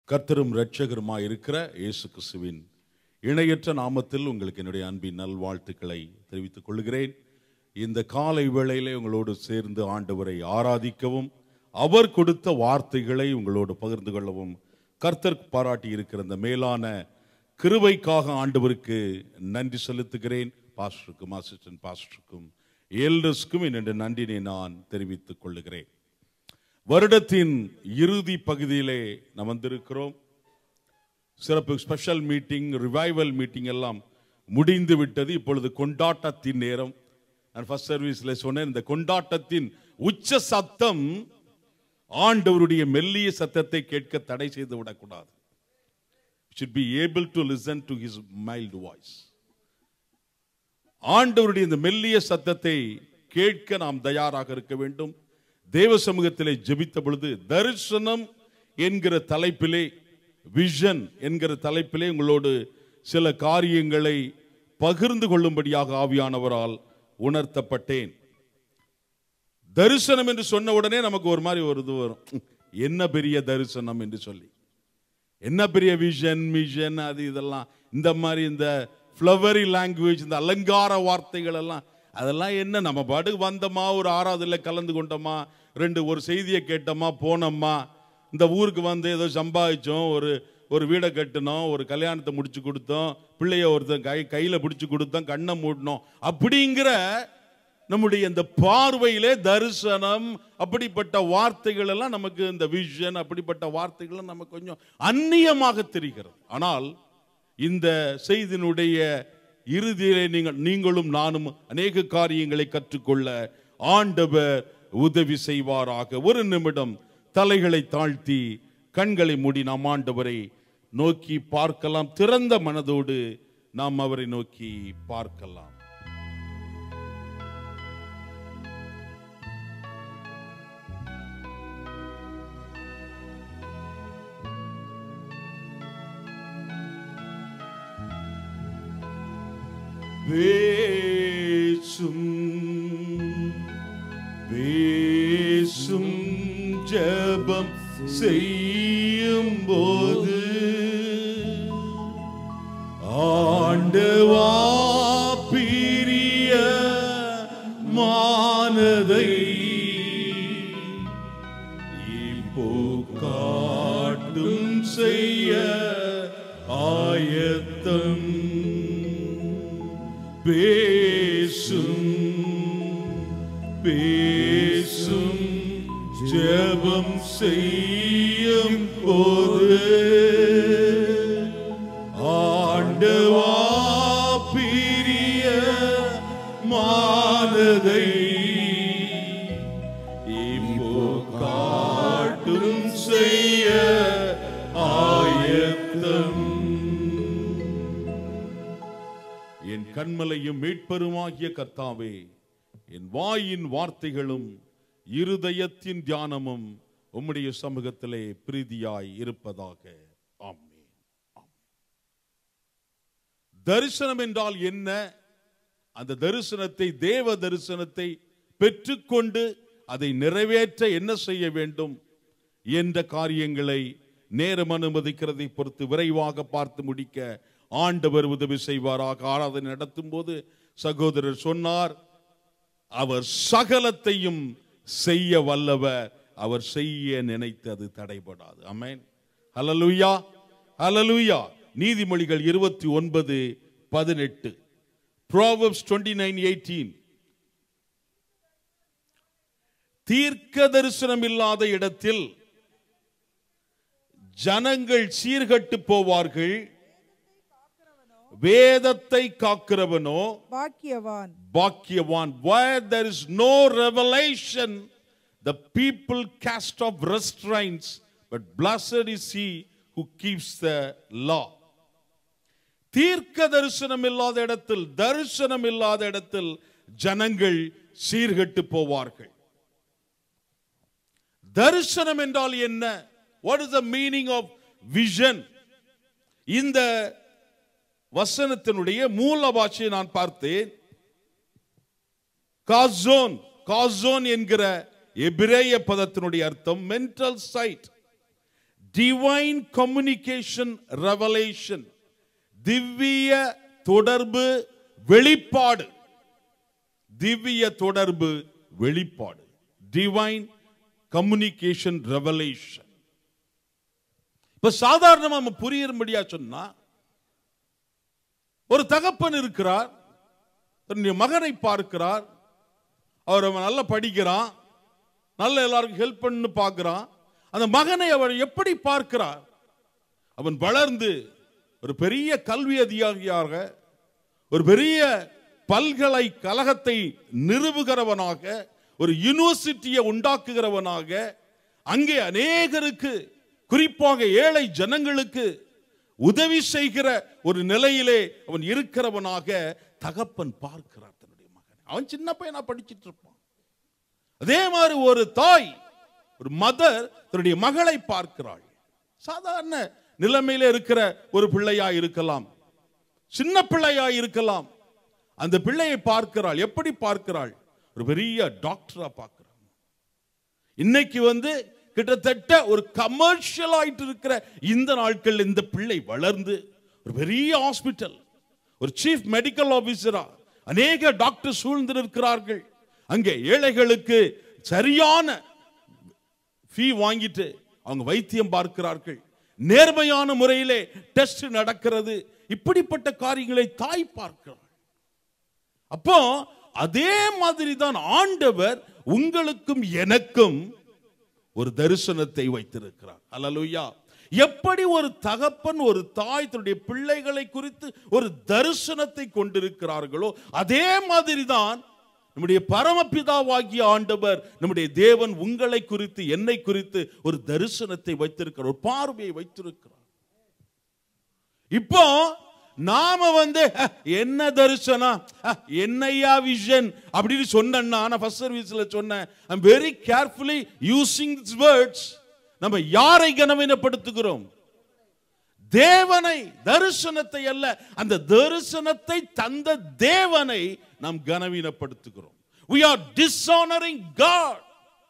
கர்த்தரும் இரட்சகருமாய் இருக்கிற இயேசு கிறிஸ்துவின் இணையற்ற நாமத்தில் உங்களுக்கு என்னுடைய அன்பின் நல்வாழ்த்துக்களை தெரிவித்துக் கொள்கிறேன் இந்த காலை வேளையிலே உங்களோடு சேர்ந்து ஆண்டவரை ஆராதிக்கவும் அவர் கொடுத்த வார்த்தைகளை உங்களோடு பகிர்ந்து கொள்ளவும் கர்த்தர் பாராட்டி இருக்கிற இந்த மேலான கிருபைக்காக ஆண்டவருக்கு நன்றி செலுத்துகிறேன் பாஸ்டருக்கும் அசிஸ்டன்ட் பாஸ்டருக்கும் எல்டர்ஸ்க்கும் என்னுடைய நன்றினை நான் தெரிவித்துக் கொள்ளுகிறேன் வருடத்தின் இறுதி பகுதியிலே நாம் வந்திருக்கிறோம் சிறப்பு ஸ்பெஷல் மீட்டிங் ரிவைவல் மீட்டிங் எல்லாம் முடிந்து விட்டது இப்பொழுது கொண்டாட்டத்தின் நேரம் நான் ஃபர்ஸ்ட் சர்வீஸ்ல சொன்னேன் இந்த கொண்டாட்டத்தின் உச்ச சத்தம் ஆண்டவருடைய மெல்லிய சத்தத்தை கேட்க தடை செய்து விடக்கூடாது should be able to listen to his mild voice ஆண்டவருடைய இந்த மெல்லிய சத்தத்தை கேட்க நாம் தயாராக இருக்க வேண்டும் தேவ சமூகத்திலே ஜெபித்த பொழுது தரிசனம் என்கிற தலைப்பிலே விஷன் என்கிற தலைப்பிலே உங்களோடு சில காரியங்களை பகிர்ந்து கொள்ளும்படியாக ஆவியானவரால் உணர்த்தப்பட்டேன் தரிசனம் என்று சொன்ன உடனே நமக்கு ஒரு மாதிரி ஒரு இது வரும் என்ன பெரிய தரிசனம் என்று சொல்லி என்ன பெரிய விஷன் மிஷன் அது இதெல்லாம் இந்த மாதிரி இந்த ஃப்ளவரி லாங்குவேஜ் இந்த அலங்கார வார்த்தைகள் எல்லாம் அதெல்லாம் என்ன நம்ம பாட்டுக்கு வந்தோமா ஒரு ஆறாவதுல கலந்து கொண்டோமா ரெண்டு ஒரு செய்தியை கேட்டோமா போனோமா இந்த ஊருக்கு வந்து ஏதோ சம்பாதிச்சோம் ஒரு ஒரு வீடை கட்டினோம் ஒரு கல்யாணத்தை முடிச்சு கொடுத்தோம் பிள்ளைய ஒருத்தன் கை கையில் பிடிச்சு கொடுத்தோம் கண்ணை மூடினோம் அப்படிங்கிற நம்முடைய இந்த பார்வையிலே தரிசனம் அப்படிப்பட்ட வார்த்தைகள் எல்லாம் நமக்கு இந்த விஷன் அப்படிப்பட்ட வார்த்தைகள் நமக்கு கொஞ்சம் அந்நியமாக தெரிகிறது ஆனால் இந்த செய்தியினுடைய இறுதியிலே நீங்கள் நீங்களும் நானும் அநேக காரியங்களை கற்றுக்கொள்ள ஆண்டவர் உதவி செய்வாராக ஒரு நிமிடம் தலைகளை தாழ்த்தி கண்களை மூடி நாம் ஆண்டவரை நோக்கி பார்க்கலாம் திறந்த மனதோடு நாம் அவரை நோக்கி பார்க்கலாம் பேசும் பேசும் ஜபம் செய்யும் போது ஆண்டவா பிரிய மானதை இப்போ காட்டும் செய்ய ஆயத்தம் பேசும் பேசும் ஜெபம் செய்யும் போது ஆண்டவா பிரிய மானதை இப்போ காட்டும் செய்ய ஆயத்தம் என் கண்மலையும் மீட்பெருமாகிய கர்த்தாவே என் வாயின் வார்த்தைகளும் இருதயத்தின் தியானமும் உம்முடைய சமூகத்திலே பிரீதியாய் இருப்பதாக ஆமென் ஆமென். தரிசனம் என்றால் என்ன அந்த தரிசனத்தை தேவ தரிசனத்தை பெற்றுக்கொண்டு அதை நிறைவேற்ற என்ன செய்ய வேண்டும் என்ற காரியங்களை நேரம் அனுமதிக்கிறதை பொறுத்து விரைவாக பார்த்து முடிக்க ஆண்டவர் உதவி செய்வாராக ஆராதனை நடத்தும் போது சகோதரர் சொன்னார் அவர் சகலத்தையும் செய்ய வல்லவர் அவர் செய்ய நினைத்தது தடைபடாது அமேன் ஹலலுயா ஹலலுயா நீதிமொழிகள் இருபத்தி ஒன்பது பதினெட்டு ப்ராவப்ஸ் டுவெண்ட்டி நைன் எயிட்டீன் தீர்க்க தரிசனம் இல்லாத இடத்தில் ஜனங்கள் சீர்கட்டு போவார்கள் வேதத்தை காக்கிறவனோ பாக்கியவான் பாக்கியவான் where there is no revelation the people cast off restraints but blessed is he who keeps the law தீர்க்க தரிசனம் இல்லாத இடத்தில் தரிசனம் இல்லாத இடத்தில் ஜனங்கள் சீர்கட்டு போவார்கள் தரிசனம் என்றால் என்ன what is the meaning of vision இந்த வசனத்தினுடைய மூல பாஷையை நான் பார்த்தேன் காசோன் காசோன் என்கிற எபிரேய பதத்தினுடைய அர்த்தம் mental sight divine communication revelation திவ்ய தொடர்பு வெளிப்பாடு திவ்ய தொடர்பு வெளிப்பாடு டிவைன் கம்யூனிகேஷன் ரெவலேஷன் இப்ப சாதாரணமா நம்ம புரியும்படியா சொன்னா ஒரு தகப்பன் இருக்கிறார் தன்னுடைய மகனை பார்க்கிறார் அவர் அவன் நல்லா படிக்கிறான் நல்ல எல்லாருக்கும் ஹெல்ப் பண்ணு பார்க்கிறான் அந்த மகனை அவர் எப்படி பார்க்கிறார் அவன் வளர்ந்து ஒரு பெரிய கல்வி அதிகாரியாக ஒரு பெரிய பல்கலைக்கழகத்தை நிறுவுகிறவனாக ஒரு யூனிவர்சிட்டியை உண்டாக்குகிறவனாக அங்கே அநேகருக்கு குறிப்பாக ஏழை ஜனங்களுக்கு உதவி செய்கிற ஒரு நிலையிலே அவன் இருக்கிறவனாக தகப்பன் பார்க்கிறார் தன்னுடைய மகன் அவன் சின்ன பையனா படிச்சிட்டு இருப்பான் அதே மாதிரி ஒரு தாய் ஒரு மதர் தன்னுடைய மகளை பார்க்கிறாள் சாதாரண நிலைமையில இருக்கிற ஒரு பிள்ளையா இருக்கலாம் சின்ன பிள்ளையா இருக்கலாம் அந்த பிள்ளையை பார்க்கிறாள் எப்படி பார்க்கிறாள் ஒரு பெரிய டாக்டரா பார்க்கிறாள் இன்னைக்கு வந்து கிட்டத்தட்ட ஒரு கமர்ஷியல் ஆயிட்டு இருக்கிற இந்த நாட்கள் இந்த பிள்ளை வளர்ந்து ஒரு பெரிய ஹாஸ்பிட்டல் ஒரு சீஃப் மெடிக்கல் ஆபீசரா அநேக டாக்டர் சூழ்ந்து இருக்கிறார்கள் அங்கே ஏழைகளுக்கு சரியான ஃபீ வாங்கிட்டு அவங்க வைத்தியம் பார்க்கிறார்கள் நேர்மையான முறையிலே டெஸ்ட் நடக்கிறது இப்படிப்பட்ட காரியங்களை தாய் பார்க்கிறார் அப்போ அதே மாதிரி தான் ஆண்டவர் உங்களுக்கும் எனக்கும் ஒரு தரிசனத்தை வைத்திருக்கிறார் அல்லலுயா எப்படி ஒரு தகப்பன் ஒரு தாய் தன்னுடைய பிள்ளைகளை குறித்து ஒரு தரிசனத்தை கொண்டிருக்கிறார்களோ அதே மாதிரி தான் நம்முடைய பரமபிதாவாகிய ஆண்டவர் நம்முடைய தேவன் உங்களை குறித்து என்னை குறித்து ஒரு தரிசனத்தை வைத்திருக்கிறார் ஒரு பார்வையை வைத்திருக்கிறார் இப்போ நாம வந்து "அஹ், என்ன தரிசனம் அஹ், என்னையா விஷன் அப்படின்னு சொன்னா நான் ஃபர்ஸ்ட் சர்வீஸ்ல சொன்னேன் I'm very carefully using this words நம்ம யாரை கனவீனப்படுத்துகிறோம் தேவனை தரிசனத்தை அல்ல அந்த தரிசனத்தை தந்த தேவனை நாம் கனவீனப்படுத்துகிறோம் we are dishonoring god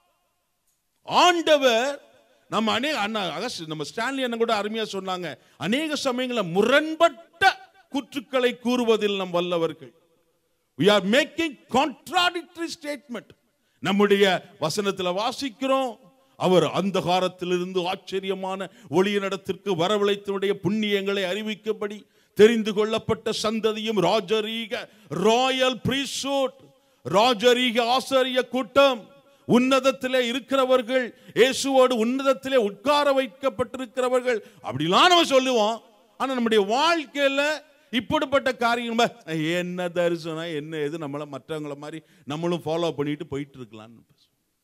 ஆண்டவர் நம்ம அநேக அண்ணா அகஸ்ட் நம்ம ஸ்டான்லி அண்ணன் கூட அருமையா சொன்னாங்க அநேக சமயங்களில் முரண்பட்ட குற்றுக்களை கூறுவதில் நம் வல்லவர்கள் we are making contradictory statement நம்முடைய வசனத்துல வாசிக்கிறோம் அவர் அந்த காலத்திலிருந்து ஆச்சரியமான ஒளியினிடத்திற்கு வரவழைத்தனுடைய புண்ணியங்களை அறிவிக்கபடி தெரிந்து கொள்ளப்பட்ட சந்ததியும் ராஜரீக ராயல் பிரீசோட் ராஜரீக ஆசாரிய கூட்டம் உன்னதத்திலே இருக்கிறவர்கள் இயேசுவோடு உன்னதத்திலே உட்கார வைக்கப்பட்டிருக்கிறவர்கள் அப்படிலாம் நம்ம சொல்லுவோம் ஆனா நம்முடைய வாழ்க்கையில இப்படிப்பட்ட காரியம் என்ன தரிசனம் என்ன எது நம்மள மற்றவங்கள மாதிரி நம்மளும் ஃபாலோ பண்ணிட்டு போயிட்டு இருக்கலாம்னு பேசுவோம்.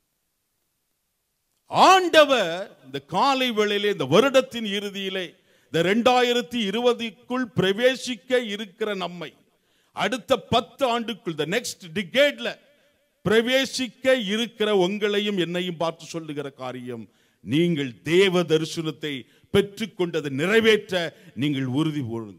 ஆண்டவர் இந்த காலை வேளையிலே இந்த வருடத்தின் இறுதியிலே இந்த ரெண்டாயிரத்தி இருபதுக்குள் பிரவேசிக்க இருக்கிற நம்மை அடுத்த பத்து ஆண்டுக்குள் the நெக்ஸ்ட் டிகேட்ல பிரவேசிக்க இருக்கிற உங்களையும் என்னையும் பார்த்து சொல்லுகிற காரியம் நீங்கள் தேவ தரிசனத்தை பெற்றுக்கொண்டதை நிறைவேற்ற நீங்கள் உறுதி போடுங்கள்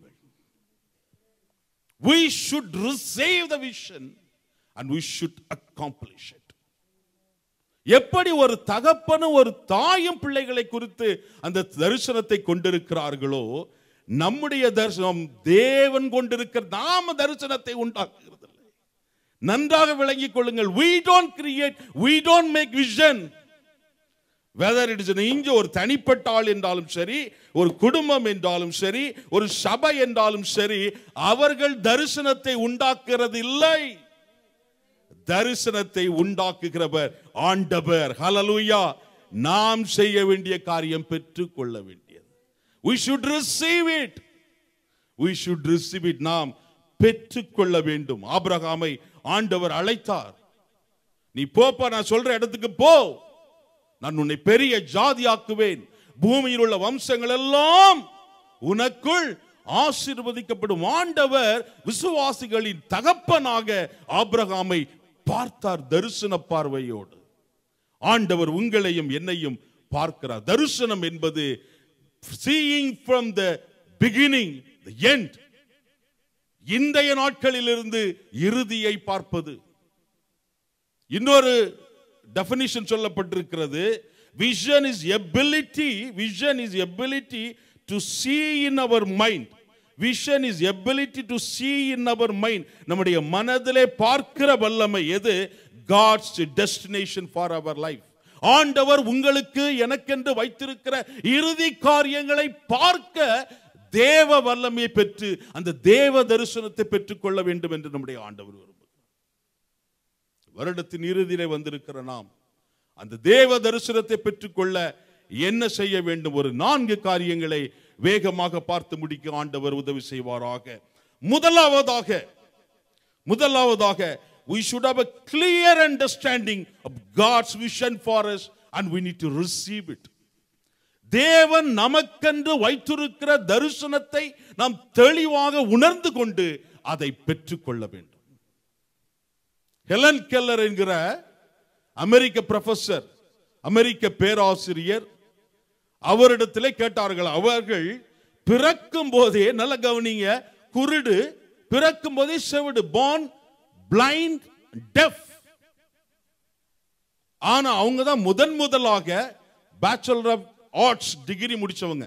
we should receive the vision and we should accomplish it எப்படி ஒரு தகப்பனும் ஒரு தாயும் பிள்ளைகளை குறித்து அந்த தரிசனத்தை கொண்டிருக்கிறார்களோ நம்முடைய தரிசனம் தேவன் கொண்டிருக்கிற நாம தரிசனத்தை உண்டாக்குகிறது இல்லை. நன்றாக விளங்கிக் கொள்ளுங்கள் we don't create we don't make vision whether it is இங்க ஒரு தனிப்பட்ட ஆள் என்றாலும் சரி ஒரு குடும்பம் என்றாலும் சரி ஒரு சபை என்றாலும் சரி அவர்கள் தரிசனத்தை உண்டாக்குறது இல்லை தரிசனத்தை உண்டாக்குகிறவர் ஆண்டவர் ஹalleluya நாம் செய்ய வேண்டிய காரியம் பெற்றுக் கொள்ள வேண்டியது we should receive it we should receive it நாம் பெற்றுக்கொள்ள வேண்டும் ஆபிரகாமை ஆண்டவர் அழைத்தார் நீ போப்பா நான் சொல்ற இடத்துக்கு போ நான் உன்னை பெரிய ஜாதியாக்குவேன் பூமியில் உள்ள வம்சங்கள் எல்லாம் உனக்குள் ஆசீர்வதிக்கப்படும் ஆண்டவர் விசுவாசிகளின் தகப்பனாக ஆபிரகாமை பார்த்தார் தரிசன பார்வையோடு ஆண்டவர் உங்களையும் என்னையும் பார்க்கிறார் தரிசனம் என்பது seeing from the beginning the end இன்றைய நாட்களிலிருந்து இறுதியை பார்ப்பது இன்னொரு டெஃபினிஷன் சொல்லப்பட்டிருக்கிறது vision is ability vision is ability to see in our mind vision is ability to see in our mind நம்முடைய மனதிலே பார்க்கிற வல்லமை எது God's destination for our life ஆண்டவர் உங்களுக்கு எனக்கென்று வைத்திருக்கிற இறுதி காரியங்களை பார்க்க தேவ வல்லமையை பெற்று அந்த தேவ தரிசனத்தை பெற்றுக்கொள்ள வேண்டும் என்று நம்முடைய ஆண்டவர் விரும்புகிறார் வருடத்தின் இறுதியிலே வந்திருக்கிற நாம் அந்த தேவ தரிசனத்தை பெற்றுக்கொள்ள என்ன செய்ய வேண்டும் ஒரு நான்கு காரியங்களை வேகமாக பார்த்து முடிக்க ஆண்டவர் உதவி செய்வாராக முதலாவதாக முதலாவதாக we should have a clear understanding of God's vision for us and we need to receive it தேவன் நமக்கென்று வைத்திருக்கிற தரிசனத்தை நாம் தெளிவாக உணர்ந்து கொண்டு அதை பெற்றுக்கொள்ள வேண்டும் ஹெலன் கெல்லர் என்கிற அமெரிக்க ப்ரொஃபசர் அமெரிக்க பேராசிரியர் அவரிடத்திலே கேட்டார்கள் அவர்கள் பிறக்கும் போதே நல்ல கவனிங்க குருடு பிறக்கும் போதே செவிடு born blind deaf ஆனா அவங்க தான் முதன் முதலாக பேச்சுலர் ஆஃப் ஆர்ட்ஸ் டிகிரி முடிச்சவங்க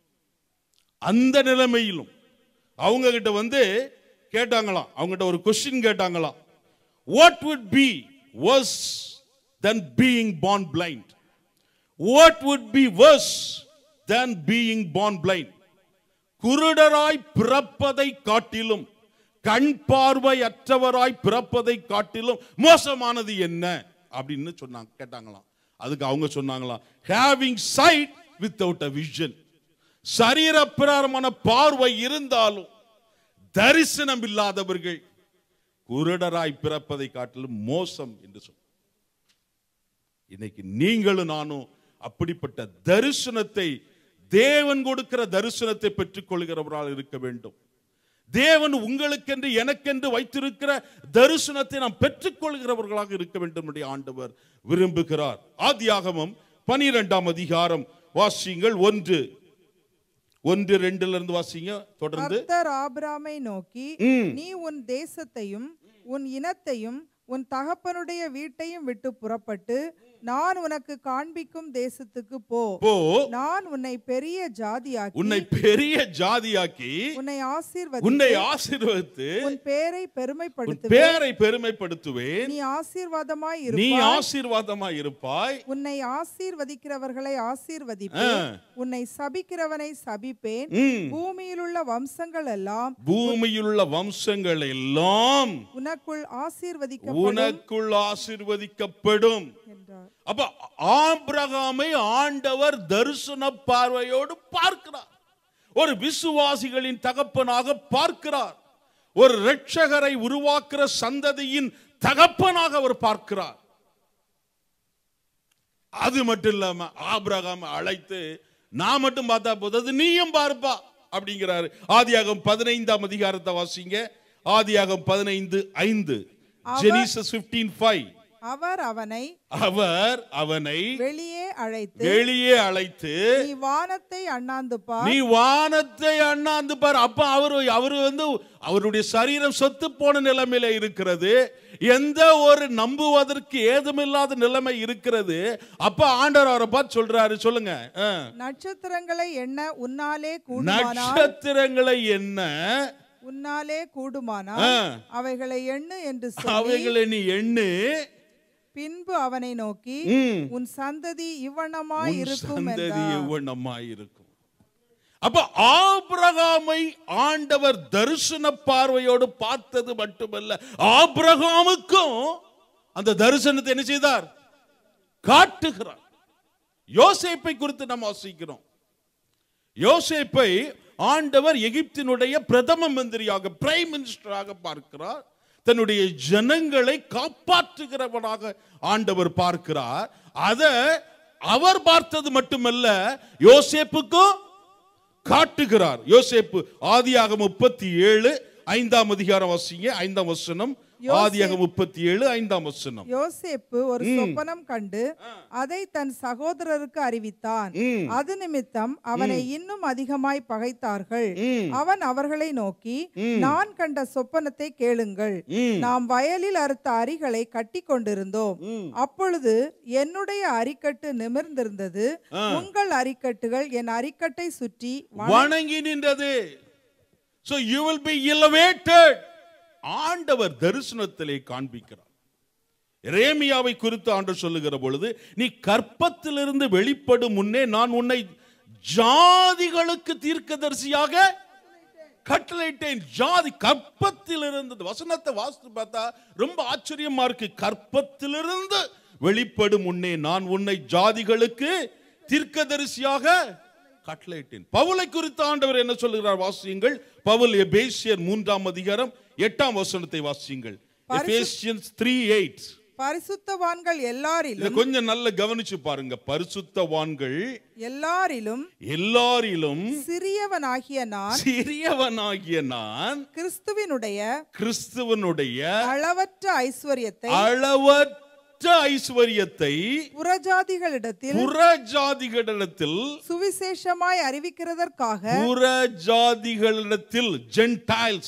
அந்த நிலைமையிலும் அவங்க கிட்ட வந்து கேட்டாங்களாம் அவங்ககிட்ட ஒரு கொஸ்டின் கேட்டாங்களாம் what would be worse than being born blind what would be worse than being born blind குருடராய் பிறப்பதை காட்டிலும் கண் பார்வை அற்றவராய் பிறப்பதை காட்டிலும் மோசமானது என்ன அப்படின்னு சொன்னாங்க கேட்டாங்களாம் அதுக்கு அவங்க சொன்னாங்களாம் having sight without a vision சரீரப்பிராரமான பார்வை இருந்தாலும் தரிசனம் இல்லாதவர்கள் குருடராய் பிறப்பதை காட்டிலும் மோசம் என்று சொன்ன இன்னைக்கு நீங்களும் நானும் அப்படிப்பட்ட தரிசனத்தை தேவன் கொடுக்கிற தரிசனத்தை பெற்றுக் கொள்கிறவரால் இருக்க வேண்டும் தேவன் உங்களுக்கென்று எனக்கென்று வைத்திருக்கிற தரிசனத்தை நாம் பெற்றுக்கொள்கிறவர்களாக இருக்க வேண்டும் என்று ஆண்டவர் விரும்புகிறார் ஆதியாகமம் பனிரெண்டாம் அதிகாரம் வாசிங்கள் ஒன்று ஒன்று ரெண்டுல இருந்து வாசிங்க தொடர்ந்து கர்த்தர் ஆபிராமை நோக்கி ம். நீ உன் தேசத்தையும் உன் இனத்தையும் உன் தகப்பனுடைய வீட்டையும் விட்டு புறப்பட்டு நான் உனக்கு காண்பிக்கும் தேசத்துக்கு போ போ நான் உன்னை பெரிய ஜாதியாக்கி உன்னை பெரிய ஜாதியாக்கி உன்னை ஆசீர்வதி உன்னை ஆசீர்வதித்து உன் பேரை உன் பெருமைப்படுத்துவேன் பேரை பெருமைப்படுத்துவேன் நீ ஆசீர்வாதமாய் நீ இருப்பாய் ஆசீர்வாதமாய் இருப்பாய் உன்னை ஆசீர்வதிக்கிறவர்களை ஆசீர்வதிப்பேன் உன்னை சபிக்கிறவனை சபிப்பேன் ம். பூமியிலுள்ள வம்சங்கள் எல்லாம் பூமியிலுள்ள வம்சங்கள் எல்லாம் உனக்குள் ஆசீர்வதிக்கப்படும் உனக்குள் ஆசீர்வதிக்கப்படும் என்றார் அப்ப ஆபிரகாமை ஆண்டவர் தரிசன பார்வையோடு பார்க்கிறார் ஒரு விசுவாசிகளின் தகப்பனாக பார்க்கிறார் ஒரு இரட்சகரை உருவாக்குற சந்ததியின் தகப்பனாக அவர் பார்க்கிறார் அது மட்டும் இல்லாம ஆபிரகாம் அழைத்து நான் மட்டும் பார்த்தா போதாது நீயும் பார்ப்பா அப்படிங்கிறாரு ஆதியாகம் பதினைந்தாம் அதிகாரத்தை வாசிங்க ஆதியாகம் பதினைந்து ஐந்து ஜெனிசஸ் 15 ஃபைவ் அவர் அவனை அவர் அவனை வெளியே அழைத்து வெளியே அழைத்து நீ வானத்தை அண்ணாந்து பார் நீ வானத்தை அண்ணாந்து பார் அப்ப அவரு அவரு வந்து அவருடைய சரீரம் சொத்து போன நிலைமையில இருக்கிறது எந்த ஒரு நம்புவதற்கு ஏதுமில்லாத நிலைமை இருக்கிறது அப்ப ஆண்டவர் அவரை பார்த்து சொல்றாரு சொல்லுங்க ஆ. நட்சத்திரங்களை எண்ண உன்னாலே கூடுமானால் நட்சத்திரங்களை என்ன உன்னாலே கூடுமானால் ஆ. அவைகளை எண்ணு என்று சொல்லி அவைகளை நீ எண்ணு பின்பு அவனை நோக்கி ம். உன் சந்ததி இவ்வண்ணமாய் உன் இருக்கும் சந்ததி என்றார் எவ்வளமாய் இருக்கும் அப்ப ஆபிரகாமை ஆண்டவர் தரிசன பார்வையோடு பார்த்தது மட்டுமல்ல ஆபிரகாமுக்கும் அந்த தரிசனத்தை என்ன செய்தார் காட்டுகிறார் யோசேப்பை குறித்து நாம் வாசிக்கிறோம் யோசேப்பை ஆண்டவர் எகிப்தினுடைய பிரதம மந்திரியாக பிரைம் மினிஸ்டராக பார்க்கிறார் தன்னுடைய ஜனங்களை காப்பாற்றுகிறவனாக ஆண்டவர் பார்க்கிறார் அத அவர் பார்த்தது மட்டுமல்ல யோசேப்புக்கும் காட்டுகிறார் யோசேப்பு ஆதியாக முப்பத்தி ஏழு ஐந்தாம் அதிகாரம் வாசிங்க ஐந்தாம் வசனம் ஆதியாக முப்பத்தி ஏழு ஐந்தாம் வசனம் யோசேப்பு ஒரு சொப்பனம் கண்டு அதை தன் சகோதரருக்கு அறிவித்தான் ம். அது நிமித்தம் அவனை இன்னும் அதிகமாய் பகைத்தார்கள் ம். அவன் அவர்களை நோக்கி நான் கண்ட சொப்பனத்தை கேளுங்கள் ம். நாம் வயலில் அறுத்த அரிகளை கட்டி கொண்டிருந்தோம் ம். அப்பொழுது என்னுடைய அரிக்கட்டு நிமிர்ந்திருந்தது உங்கள் அரிக்கட்டுகள் என் அரிக்கட்டை சுற்றி வ- வணங்கி நின்றது so you will be elevated ஆண்டவர் தரிசனத்திலே காண்பிக்கிறார் எரேமியாவை குறித்து ஆண்டவர் சொல்லுகிற பொழுது நீ கற்பத்திலிருந்து வெளிப்படும் முன்னே நான் உன்னை ஜாதிகளுக்கு தீர்க்கதரிசியாக கட்டளையிட்டேன் ஜாதி கற்பத்திலிருந்து இந்த வசனத்தை வாசித்து பார்த்தா ரொம்ப ஆச்சரியமா இருக்கு கற்பத்திலிருந்து வெளிப்படும் முன்னே நான் உன்னை ஜாதிகளுக்கு தீர்க்கதரிசியாக கட்டளையிட்டேன் பவுலை குறித்து ஆண்டவர் என்ன சொல்லுகிறார் வாசியுங்கள் பவுல் எபேசியர் மூன்றாம் அதிகாரம் எட்டாம் வசனத்தை வாசியுங்கள் எபேசியன்ஸ் த்ரீ எயிட் பரிசுத்தவான்கள் எல்லாரிலும் இதை கொஞ்சம் நல்ல கவனிச்சு பாருங்க பரிசுத்தவான்கள் எல்லாரிலும் எல்லாரிலும் சிறியவனாகிய நான் சிறியவனாகிய நான் கிறிஸ்துவினுடைய கிறிஸ்துவனுடைய அளவற்ற ஐஸ்வர்யத்தை அளவற்ற ஐஸ்வர்யத்தை புறஜாதிகளிடத்தில் புறஜாதிகளிடத்தில் சுவிசேஷமாய் அறிவிக்கிறதற்காக புறஜாதிகளிடத்தில் ஜென்டைல்ஸ்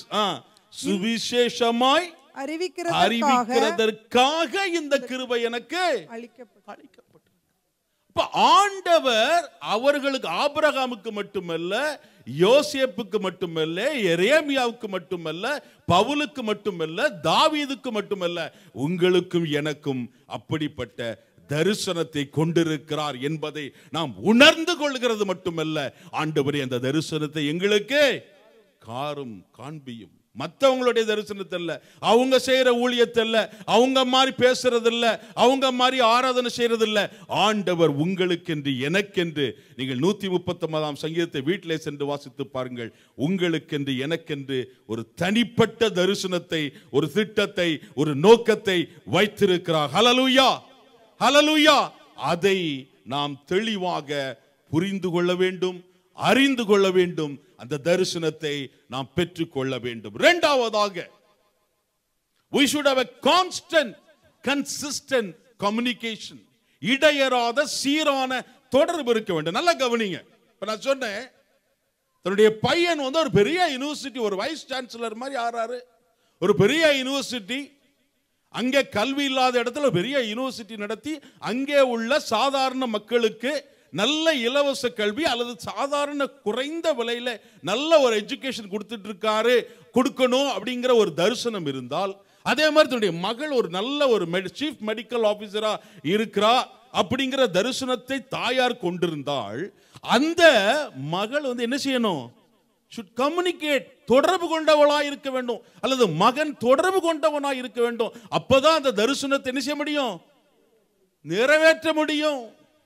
சுவிசேஷமாய் அறிவிக்கிறதற்காக அறிவிக்கிறதற்காக இந்த கிருபை எனக்கு அளிக்கப்பட்ட அளிக்கப்பட்டது இப்ப ஆண்டவர் அவர்களுக்கு ஆபிரகாமுக்கு மட்டுமல்ல யோசேப்புக்கு மட்டுமல்ல எரேமியாவுக்கு மட்டுமல்ல பவுலுக்கு மட்டுமல்ல தாவீதுக்கு மட்டுமல்ல உங்களுக்கும் எனக்கும் அப்படிப்பட்ட தரிசனத்தை கொண்டிருக்கிறார் என்பதை நாம் உணர்ந்து கொள்கிறது மட்டுமல்ல ஆண்டவரே அந்த தரிசனத்தை எங்களுக்கு காரும் காண்பியும் மற்றவங்களுடைய தரிசனத்தை இல்ல அவங்க செய்யற ஊழியத்தை இல்ல அவங்க மாதிரி பேசுறது இல்ல அவங்க மாதிரி ஆராதனை செய்யறது இல்ல ஆண்டவர் உங்களுக்கென்று எனக்கென்று நீங்கள் நூத்தி முப்பத்தி ஒன்பதாம் சங்கீதத்தை வீட்டிலே சென்று வாசித்து பாருங்கள் உங்களுக்கென்று எனக்கென்று ஒரு தனிப்பட்ட தரிசனத்தை ஒரு திட்டத்தை ஒரு நோக்கத்தை வைத்திருக்கிறார் ஹலலூயா ஹலலூயா அதை நாம் தெளிவாக புரிந்து கொள்ள வேண்டும் அறிந்து கொள்ள வேண்டும் அந்த தரிசனத்தை நாம் பெற்றுக்கொள்ள வேண்டும் இரண்டாவதாக we should have a constant consistent communication இடையறாத சீரான தொடர்பு இருக்க வேண்டும் நல்லா கவனிங்க இப்ப நான் சொன்னேன் தன்னுடைய பையன் வந்து ஒரு பெரிய யூனிவர்சிட்டி ஒரு வைஸ் சான்சலர் மாதிரி ஆறாரு ஒரு பெரிய யூனிவர்சிட்டி அங்கே கல்வி இல்லாத இடத்துல பெரிய யூனிவர்சிட்டி நடத்தி அங்கே உள்ள சாதாரண மக்களுக்கு நல்ல இலவச கல்வி அல்லது சாதாரண குறைந்த விலையில நல்ல ஒரு எஜுகேஷன் கொடுத்துட்டு இருக்காரு கொடுக்கணும் அப்படிங்கிற ஒரு தரிசனம் இருந்தால் அதே மாதிரி தன்னுடைய மகள் ஒரு நல்ல ஒரு சீஃப் மெடிக்கல் ஆபீசரா இருக்கிறா அப்படிங்கிற தரிசனத்தை தாயார் கொண்டிருந்தால் அந்த மகள் வந்து என்ன செய்யணும் should communicate தொடர்பு கொண்டவளா இருக்க வேண்டும் அல்லது மகன் தொடர்பு கொண்டவனா இருக்க வேண்டும் அப்பதான் அந்த தரிசனத்தை என்ன செய்ய முடியும் நிறைவேற்ற முடியும்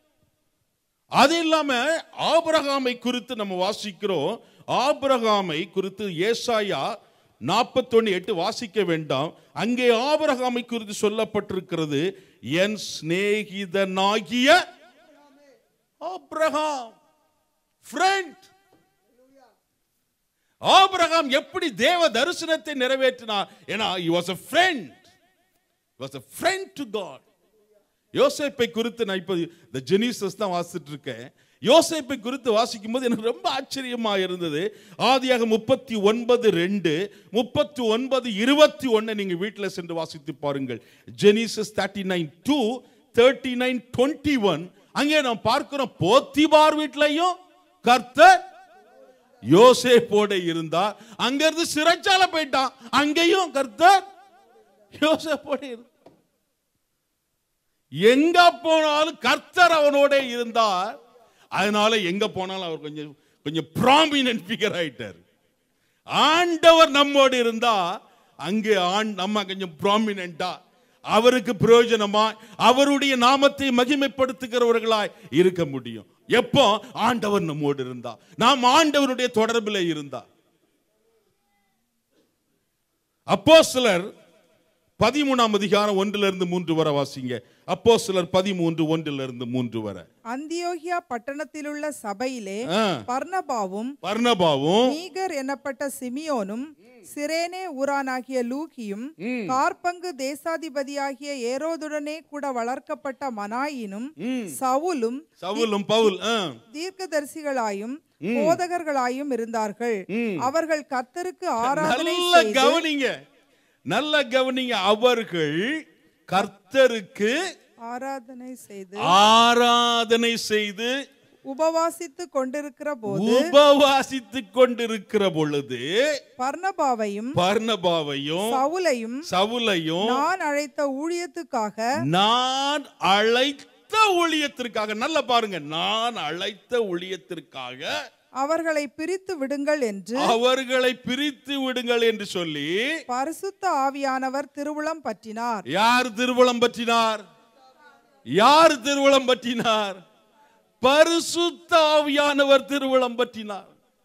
அது இல்லாம ஆபிரகாமை குறித்து நம்ம வாசிக்கிறோம் ஆபிரகாமை குறித்து ஏசாயா நாற்பத்தொன்னு எட்டு வாசிக்க வேண்டாம் அங்கே ஆபிரகாமை குறித்து சொல்லப்பட்டிருக்கிறது என் சிநேகிதனாகிய ஆபிரகாம் ஃப்ரெண்ட் ஆபிரகாம் எப்படி தேவ தரிசனத்தை நிறைவேற்றினார் ஏன்னா he was a friend he was a friend to god யோசேப்பை குறித்து நான் இப்போ இந்த ஜெனிசஸ் தான் வாசிட்டு இருக்கேன் யோசேப்பை குறித்து வாசிக்கும் போது எனக்கு ரொம்ப ஆச்சரியமா இருந்தது ஆதியாக முப்பத்தி ஒன்பது ரெண்டு முப்பத்தி ஒன்பது இருபத்தி ஒன்னு நீங்க வீட்டில் சென்று வாசித்து பாருங்கள் Genesis thirty nine two thirty nine twenty one அங்கே நாம் பார்க்கிறோம் போத்திபார் வீட்லையும் கர்த்தர் யோசேப்போட இருந்தா அங்க இருந்து சிறைச்சாலை போயிட்டான் அங்கேயும் கர்த்தர் யோசேப்போட இருந்தா எங்க போனாலும் கர்த்தர் அவனோட இருந்தார் அதனால எங்க போனாலும் அவர் கொஞ்சம் கொஞ்சம் ப்ராமினன்ட் ஃபிகர் ஆயிட்டார் ஆண்டவர் நம்மோடு இருந்தா அங்கே ஆண் நம்ம கொஞ்சம் ப்ராமினண்டா அவருக்கு பிரயோஜனமா அவருடைய நாமத்தை மகிமைப்படுத்துகிறவர்களாய் இருக்க முடியும் எப்போ ஆண்டவர் நம்மோடு இருந்தா நாம் ஆண்டவருடைய தொடர்பில் இருந்தா அப்போ சிலர் பதிமூணாம் அதிகாரம் ஒன்றுல இருந்து மூன்று வரை வாசிங்க அப்போ சிலர் பதிமூன்று ஒன்றுல இருந்து மூன்று வரை அந்தியோகியா பட்டணத்திலுள்ள சபையிலே ஆ. பர்னபாவும் பர்னபாவும் நீகர் எனப்பட்ட சிமியோனும் சிரேனே ஊரானாகிய லூகியும் கார்பங்கு தேசாதிபதியாகிய ஏரோதுடனே கூட வளர்க்கப்பட்ட மனாயினும் சவுலும் சவுலும் பவுல் ஆ. தீர்க்கதரிசிகளாயும் போதகர்களாயும் இருந்தார்கள் அவர்கள் கர்த்தருக்கு ஆராதனை நல்ல செய்து கவனிங்க நல்ல கவனிங்க அவர்கள் கர்த்தருக்கு ஆராதனை செய்து ஆராதனை செய்து உபவாசித்து கொண்டிருக்கிற போது உபவாசித்துக் கொண்டிருக்கிற பொழுது பர்னபாவையும் பர்னபாவையும் சவுலையும் சவுலையும் நான் அழைத்த ஊழியத்துக்காக நான் அழைத்த ஊழியத்திற்காக நல்ல பாருங்க நான் அழைத்த ஊழியத்திற்காக அவர்களை பிரித்து விடுங்கள் என்று அவர்களை பிரித்து விடுங்கள் என்று சொல்லி பரிசுத்த ஆவியானவர் திருவுளம் பற்றினார் யார் திருவுளம் பற்றினார் யார் திருவுளம் பற்றினார் பரிசுத்த ஆவியானவர் திருவுளம் பற்றினார்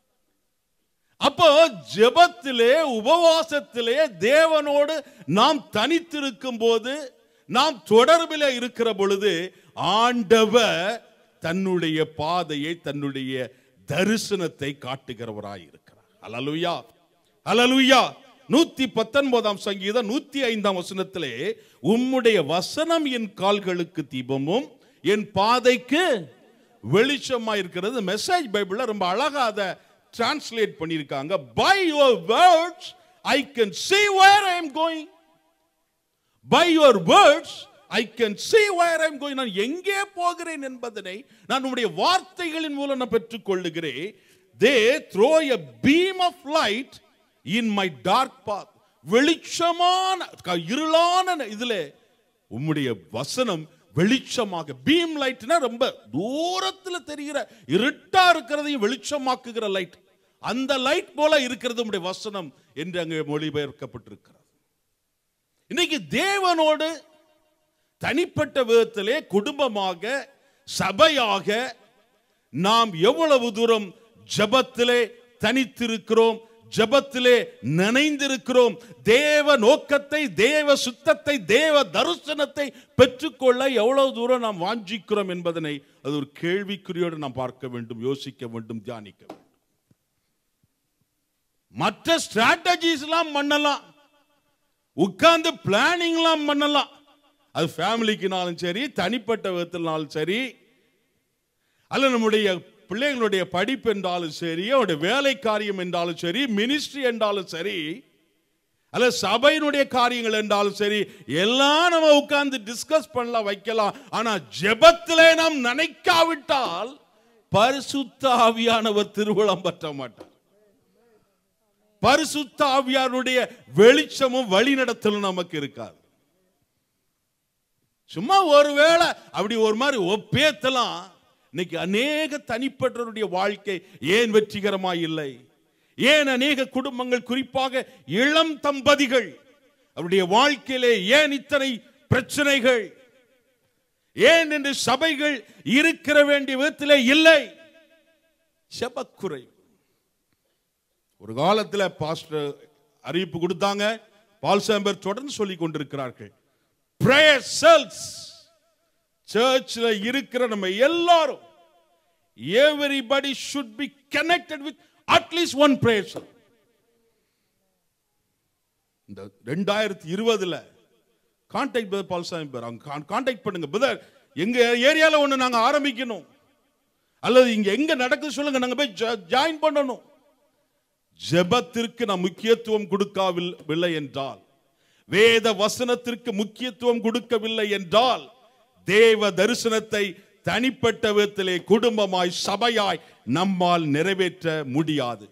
அப்போ ஜெபத்திலே உபவாசத்திலே தேவனோடு நாம் தனித்திருக்கும் போது நாம் தொடர்பில் இருக்கிற பொழுது ஆண்டவர் தன்னுடைய பாதையை தன்னுடைய தரிசனத்தை காட்டுகிறவராய் இருக்கிறார் அலலுயா அலலுயா நூத்தி பத்தொன்பதாம் சங்கீதம் நூத்தி ஐந்தாம் வசனத்திலே உம்முடைய வசனம் என் கால்களுக்கு தீபமும் என் பாதைக்கு வெளிச்சமா இருக்கிறது மெசேஜ் பைபிள்ல ரொம்ப அழகா அதை டிரான்ஸ்லேட் பண்ணியிருக்காங்க by your words I can see where I am going by your words I can see where I am going நான் எங்கே போகிறேன் என்பதனை நான் உம்முடைய வார்த்தைகளின் மூலம் நான் பெற்றுக்கொள்ளுகிறேன் they throw a beam of light in my dark path வெளிச்சமான க- இருளான இதுல உம்முடைய வசனம் வெளிச்சமாக பீம் லைட்னா ரொம்ப தூரத்துல தெரிகிற இருட்டா இருக்கிறதையும் வெளிச்சமாக்குகிற லைட் அந்த லைட் போல இருக்கிறது உம்முடைய வசனம் என்று அங்கே மொழிபெயர்க்கப்பட்டிருக்கிறது இன்னைக்கு தேவனோடு தனிப்பட்ட விதத்திலே குடும்பமாக சபையாக நாம் எவ்வளவு தூரம் ஜெபத்திலே தனித்திருக்கிறோம் ஜெபத்திலே நினைந்திருக்கிறோம் தேவ நோக்கத்தை தேவ சுத்தத்தை தேவ தரிசனத்தை பெற்றுக்கொள்ள எவ்வளவு தூரம் நாம் வாஞ்சிக்கிறோம் என்பதனை அது ஒரு கேள்விக்குறியோடு நாம் பார்க்க வேண்டும் யோசிக்க வேண்டும் தியானிக்க வேண்டும் மற்ற ஸ்ட்ராட்டஜிஸ் எல்லாம் பண்ணலாம் உட்கார்ந்து பிளானிங்லாம் பண்ணலாம் அது ஃபேமிலிக்குனாலும் சரி தனிப்பட்ட விதத்தினாலும் சரி அல்ல நம்முடைய பிள்ளைகளுடைய படிப்பு என்றாலும் சரி அவருடைய வேலை காரியம் என்றாலும் சரி மினிஸ்ட்ரி என்றாலும் சரி அல்ல சபையினுடைய காரியங்கள் என்றாலும் சரி எல்லாம் நம்ம உட்கார்ந்து டிஸ்கஸ் பண்ணலாம் வைக்கலாம் ஆனா ஜெபத்திலே நாம் நினைக்காவிட்டால் பரிசுத்த ஆவியானவர் திருவிழம் பற்ற மாட்டார் பரிசுத்த ஆவியாருடைய வெளிச்சமும் வழிநடத்தலும் நமக்கு இருக்காது சும்மா ஒருவேளை அப்படி ஒரு மாதிரி ஒப்பேத்தலாம் இன்னைக்கு அநேக தனிப்பட்டவருடைய வாழ்க்கை ஏன் வெற்றிகரமாய் இல்லை ஏன் அநேக குடும்பங்கள் குறிப்பாக இளம் தம்பதிகள் அவருடைய வாழ்க்கையிலே ஏன் இத்தனை பிரச்சனைகள் ஏன் என்று சபைகள் இருக்கிற வேண்டிய விதத்திலே இல்லை செபக்குறை ஒரு காலத்துல பாஸ்டர் அறிவிப்பு கொடுத்தாங்க பால் சாம்பர் தொடர்ந்து சொல்லி கொண்டிருக்கிறார்கள் prayer cells சர்ச்ல இருக்கிற நம்ம எல்லாரும் everybody should be connected with at least one prayer cell இந்த ரெண்டாயிரத்தி இருபதுல கான்டாக்ட் பிரதர் பால்சாமி பேர் அவங்க கான்டாக்ட் பண்ணுங்க பிரதர் எங்க ஏரியால ஒண்ணு நாங்க ஆரம்பிக்கணும் அல்லது இங்க எங்க நடக்குது சொல்லுங்க நாங்க போய் ஜாயின் பண்ணணும் ஜெபத்திற்கு நாம் முக்கியத்துவம் கொடுக்கவில்லை என்றால் வேத வசனத்திற்கு முக்கியத்துவம் கொடுக்கவில்லை என்றால் தேவ தரிசனத்தை தனிப்பட்ட விதத்திலே குடும்பமாய் சபையாய் நம்மால் நிறைவேற்ற முடியாது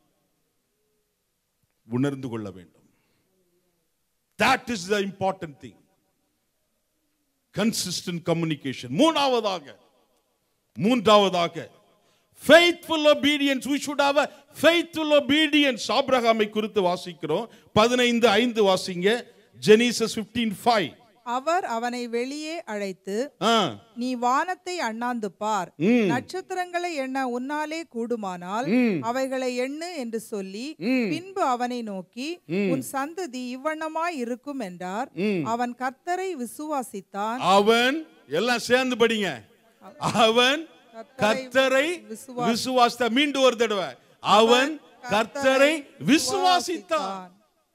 உணர்ந்து கொள்ள வேண்டும் that is the important thing consistent communication மூணாவதாக மூன்றாவதாக faithful obedience we should have a faithful obedience ஆபிரகாமை குறித்து வாசிக்கிறோம் பதினைந்து ஐந்து வாசிங்க ஜெனிசஸ் 15 ஃபைவ் அவர் அவனை வெளியே அழைத்து ஆ, நீ வானத்தை அண்ணாந்து பார் ம், நட்சத்திரங்களை எண்ண உன்னாலே கூடுமானால் ம், அவைகளை எண்ணு என்று சொல்லி ம், பின்பு அவனை நோக்கி ம். உன் சந்ததி இவ்வண்ணமாய் இருக்கும் என்றார் ம். அவன் கர்த்தரை விசுவாசித்தான் அவன் எல்லாம் சேர்ந்து படிங்க அவன் கர்த்தரை விசுவா- விசுவாசித்த மீண்டும் ஒரு தடவை அவன் கர்த்தரை விசுவாசித்தான்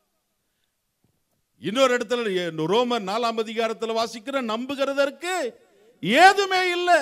இன்னொரு இடத்துல எ- ரோமர் நாலாம் அதிகாரத்துல வாசிக்கிற நம்புகிறதற்கு ஏதுமே இல்லை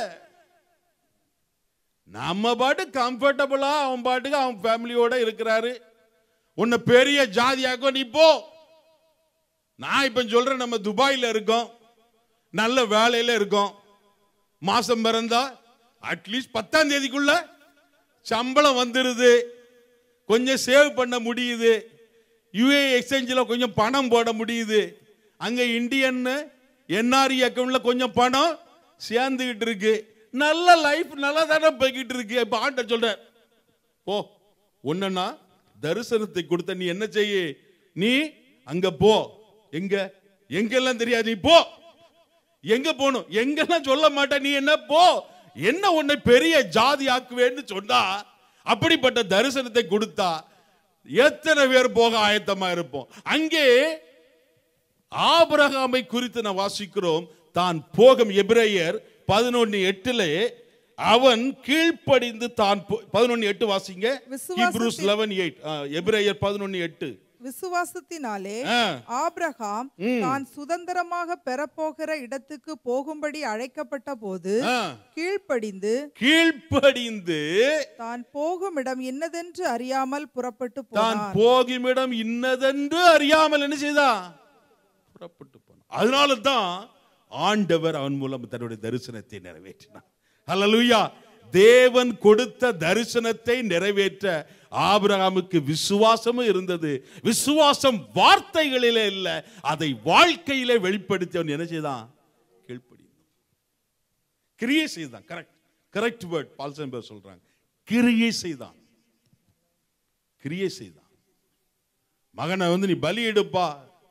நம்ம பாட்டு கம்ஃபர்டபுளா அவன் பாட்டுக்கு அவன் ஃபேமிலியோட இருக்கிறாரு உன்னை பெரிய ஜாதியாக்கும் நீ போ நான் இப்ப சொல்றேன் நம்ம துபாயில இருக்கோம் நல்ல வேலையில இருக்கோம் மாசம் பிறந்தா அட்லீஸ்ட் பத்தாம் தேதிக்குள்ள சம்பளம் வந்துருது கொஞ்சம் சேவ் பண்ண முடியுது யுஏ எக்ஸ்சேஞ்சில் கொஞ்சம் பணம் போட முடியுது அங்க இந்தியன் என்ஆர்இ அக்கௌண்ட்ல கொஞ்சம் பணம் சேர்ந்துகிட்டு இருக்கு நல்ல லைஃப் நல்லா தானே போய்கிட்டு இருக்கு இப்ப ஆண்ட சொல்ற போ ஒன்னா தரிசனத்தை கொடுத்த நீ என்ன செய்ய நீ அங்க போ எங்க எங்கெல்லாம் தெரியாது நீ போ எங்க போகணும் எங்கெல்லாம் சொல்ல மாட்டேன் நீ என்ன போ என்ன உன்னை பெரிய ஜாதி ஆக்குவேன்னு சொன்னா அப்படிப்பட்ட தரிசனத்தை கொடுத்தா எத்தனை பேர் போக ஆயத்தமா இருப்போம் அங்கே ஆபிரகாமை குறித்து நான் வாசிக்கிறோம் தான் போகும் எபிரேயர் பதினொன்னு எட்டுல அவன் கீழ்ப்படிந்து தான் பதினொன்னு எட்டு வாசிங்க விசுவாசத்தில்- ஹீப்ரூஸ் லெவன் எயிட் எபிரேயர் பதினொன்னு எட்டு விசுவாசத்தினாலே ஆ. ஆபிரகாம் தான் சுதந்திரமாக பெறப்போகிற இடத்துக்கு போகும்படி அழைக்கப்பட்ட போது ஆ. கீழ்ப்படிந்து கீழ்ப்படிந்து தான் போகும் இடம் இன்னதென்று அறியாமல் புறப்பட்டு தான் போனான் போகுமிடம் இன்னதென்று அறியாமல் என்ன செய்தான் புறப்பட்டு போனான் அதனால தான் ஆண்டவர் அவன் மூலம் தன்னுடைய தரிசனத்தை நிறைவேற்றினான் ஹalleluya தேவன் கொடுத்த தரிசனத்தை நிறைவேற்ற ஆபிரகாமுக்கு விசுவாசமும் இருந்தது விசுவாசம் வார்த்தைகளிலே இல்ல அதை வாழ்க்கையிலே வெளிப்படுத்தி அவன் என்ன செய்தான் கீழ்ப்படிந்தான் கிரியை செய்தான் கரெக்ட் கரெக்ட் வேர்ட் பால்சன்பர் சொல்றாங்க கிரியை செய்தான் கிரியை செய்தான் மகனை வந்து நீ பலி எடுப்பா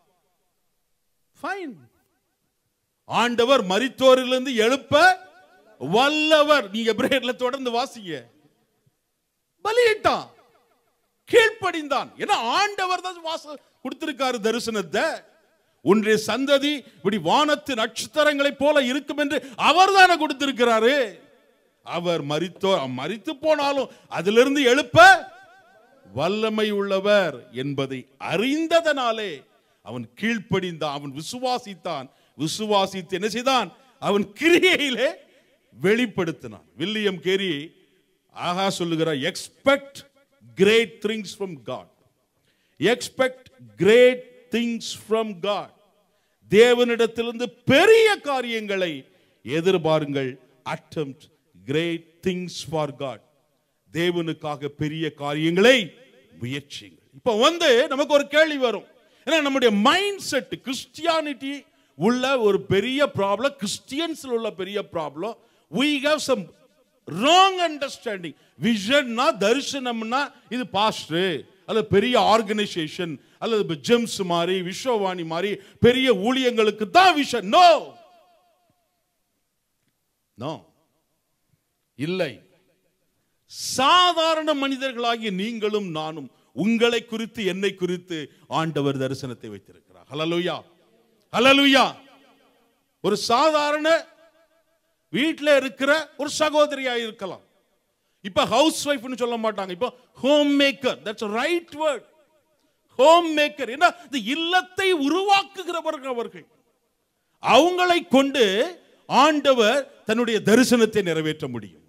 ஃபைன் ஆண்டவர் மரித்தோரிலிருந்து எழுப்ப வல்லவர் நீங்க எபிரேயர்ல தொடர்ந்து வாசிங்க பலியிட்டான் கீழ்ப்படிந்தான் ஏன்னா ஆண்டவர் தான் வாச கொடுத்திருக்காரு தரிசனத்தை உன்னுடைய சந்ததி இப்படி வானத்து நட்சத்திரங்களைப் போல இருக்கும் என்று அவர் தானே கொடுத்திருக்கிறாரு அவர் மரித்தோ மரித்து போனாலும் அதிலிருந்து எழுப்ப வல்லமை உள்ளவர் என்பதை அறிந்ததனாலே அவன் கீழ்ப்படிந்தான் அவன் விசுவாசித்தான் விசுவாசித்து என்ன செய்தான் அவன் கிரியையிலே வெளிப்படுத்தினான் வில்லியம் கேரி ஆகா சொல்லுகிறார் expect great things from God expect great things from God தேவனிடத்திலிருந்து பெரிய காரியங்களை எதிர்பாருங்கள் attempt great things for God தேவனுக்காக பெரிய காரியங்களை முயற்சிங்கள் இப்போ வந்து நமக்கு ஒரு கேள்வி வரும் ஏன்னா நம்முடைய மைண்ட் செட் கிறிஸ்டியானிட்டி உள்ள ஒரு பெரிய ப்ராப்ளம் கிறிஸ்டியன்ஸ்ல உள்ள பெரிய problem we have some wrong understanding விஷன்னா தரிசனம்னா இது பாஸ்டர் அல்லது பெரிய ஆர்கனைசேஷன் அல்லது ஜெம்ஸ் மாதிரி விஸ்வவாணி மாதிரி பெரிய ஊழியங்களுக்கு தான் விஷன் நோ நோ இல்லை சாதாரண மனிதர்களாகிய நீங்களும் நானும் உங்களை குறித்து என்னை குறித்து ஆண்டவர் தரிசனத்தை வைத்திருக்கிறார் ஹலலுயா ஹலலுயா ஒரு சாதாரண வீட்டில் இருக்கிற ஒரு சகோதரியா இருக்கலாம் இப்ப ஹவுஸ் ஒய்ஃப்னு சொல்ல மாட்டாங்க இப்போ home maker that's right word home maker என்ன இந்த இல்லத்தை உருவாக்குகிறவர்கள் அவர்கள் அவங்களை கொண்டு ஆண்டவர் தன்னுடைய தரிசனத்தை நிறைவேற்ற முடியும்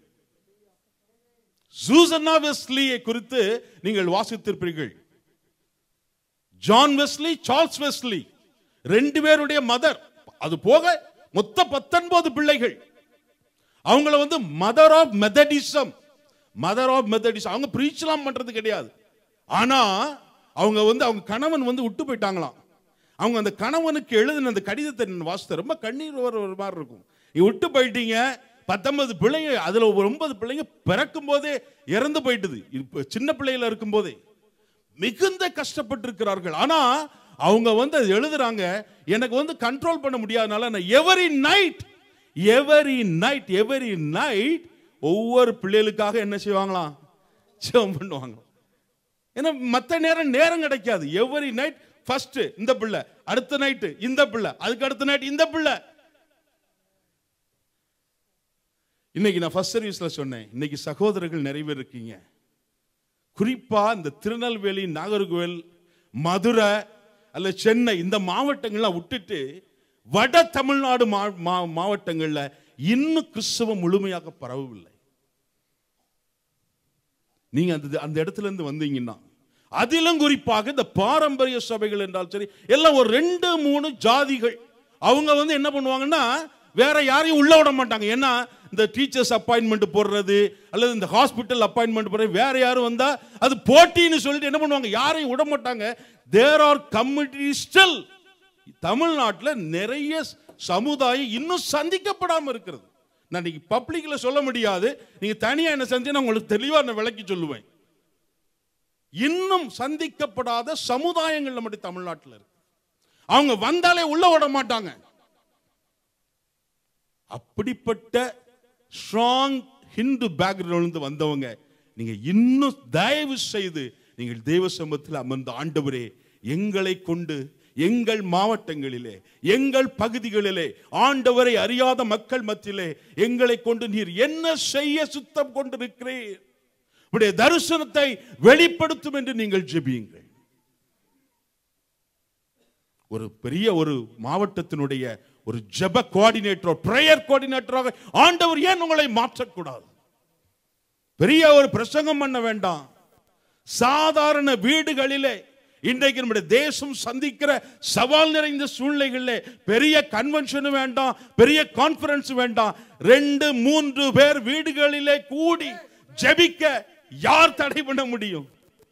சூசன்னா வெஸ்லியை குறித்து நீங்கள் வாசித்திருப்பீர்கள் ஜான் வெஸ்லி சார்ல்ஸ் வெஸ்லி ரெண்டு பேருடைய மதர் அது போக மொத்த பத்தொன்பது பிள்ளைகள் அவங்கள வந்து mother of Methodism mother of Methodism அவங்க பிரீச்லாம் பண்றது கிடையாது ஆனா அவங்க வந்து அவங்க கணவன் வந்து விட்டு போயிட்டாங்களாம் அவங்க அந்த கணவனுக்கு எழுதின அந்த கடிதத்தை நான் வாசித்த ரொம்ப கண்ணீர் வர ஒரு மாதிரி இருக்கும் நீ விட்டு போயிட்டீங்க பத்தொன்பது பிள்ளைங்க அதுல ஒரு ஒன்பது பிள்ளைங்க பிறக்கும் போதே இறந்து போயிட்டுது இப்ப சின்ன பிள்ளையில இருக்கும் போதே மிகுந்த கஷ்டப்பட்டிருக்கிறார்கள் ஆனா அவங்க வந்து அது எழுதுறாங்க எனக்கு வந்து கண்ட்ரோல் பண்ண முடியாதனால நான் every night every night every night ஒவ்வொரு பிள்ளைகளுக்காக என்ன செய்வாங்களாம் ஜெபம் பண்ணுவாங்க ஏன்னா மற்ற நேரம் நேரம் கிடைக்காது எவரி நைட் ஃபர்ஸ்ட் இந்த பிள்ளை அடுத்த நைட்டு இந்த பிள்ளை அதுக்கு அடுத்த நைட் இந்த பிள்ளை இன்னைக்கு நான் ஃபர்ஸ்ட் சர்வீஸ்ல சொன்னேன் இன்னைக்கு சகோதரர்கள் நிறைய பேர் இருக்கீங்க குறிப்பா இந்த திருநெல்வேலி நாகர்கோவில் மதுரை அல்ல சென்னை இந்த மாவட்டங்கள்லாம் விட்டுட்டு வட தமிழ்நாடு மா- மா- மாவட்டங்கள்ல இன்னும் கிறிஸ்தவம் முழுமையாக பரவவில்லை நீங்க அந்த அந்த இடத்துல இருந்து வந்தீங்கன்னா அதிலும் குறிப்பாக இந்த பாரம்பரிய சபைகள் என்றால் சரி எல்லாம் ஒரு ரெண்டு மூணு ஜாதிகள் அவங்க வந்து என்ன பண்ணுவாங்கன்னா வேற யாரையும் உள்ள விட மாட்டாங்க ஏன்னா இந்த டீச்சர்ஸ் அப்பாயின்மெண்ட் போடுறது அல்லது இந்த ஹாஸ்பிட்டல் அப்பாயின்மெண்ட் போடுறது வேற யாரும் வந்தா அது போட்டின்னு சொல்லிட்டு என்ன பண்ணுவாங்க யாரையும் விட மாட்டாங்க தேர் ஆர் கம்யூனிட்டி ஸ்டில் தமிழ்நாட்டில் நிறைய சமுதாயம் இன்னும் சந்திக்கப்படாம இருக்கிறது நான் இன்னைக்கு பப்ளிக்ல சொல்ல முடியாது நீங்க தனியா என்ன செஞ்சு உங்களுக்கு தெளிவா நான் விளக்கி சொல்லுவேன் இன்னும் சந்திக்கப்படாத சமுதாயங்கள் நம்முடைய தமிழ்நாட்டில் இருக்கு அவங்க வந்தாலே உள்ள விட மாட்டாங்க அப்படிப்பட்ட ஸ்ட்ராங் ஹிந்து பேக்ரவுண்ட் வந்தவங்க நீங்க இன்னும் தயவு செய்து நீங்கள் தேவ சமூகத்தில் அமர்ந்த ஆண்டவரே எங்களை கொண்டு எங்கள் மாவட்டங்களிலே எங்கள் பகுதிகளிலே ஆண்டவரை அறியாத மக்கள் மத்தியிலே எங்களை கொண்டு நீர் என்ன செய்ய சுத்தம் கொண்டிருக்கிறீர் உடைய தரிசனத்தை வெளிப்படுத்தும் என்று நீங்கள் ஜெபியுங்கள் ஒரு பெரிய ஒரு மாவட்டத்தினுடைய ஒரு ஜெப கோஆர்டினேட்டர் பிரேயர் கோஆர்டினேட்டராக ஆண்டவர் ஏன் உங்களை மாற்றக்கூடாது பெரிய ஒரு பிரசங்கம் பண்ண வேண்டாம் சாதாரண வீடுகளிலே இன்றைக்கு நம்முடைய தேசம் சந்திக்கிற சவால் நிறைந்த சூழ்நிலைகளிலே பெரிய கன்வென்ஷன் வேண்டாம் பெரிய கான்ஃபரன்ஸ் வேண்டாம் ரெண்டு மூன்று பேர் வீடுகளிலே கூடி ஜெபிக்க யார் தடை பண்ண முடியும்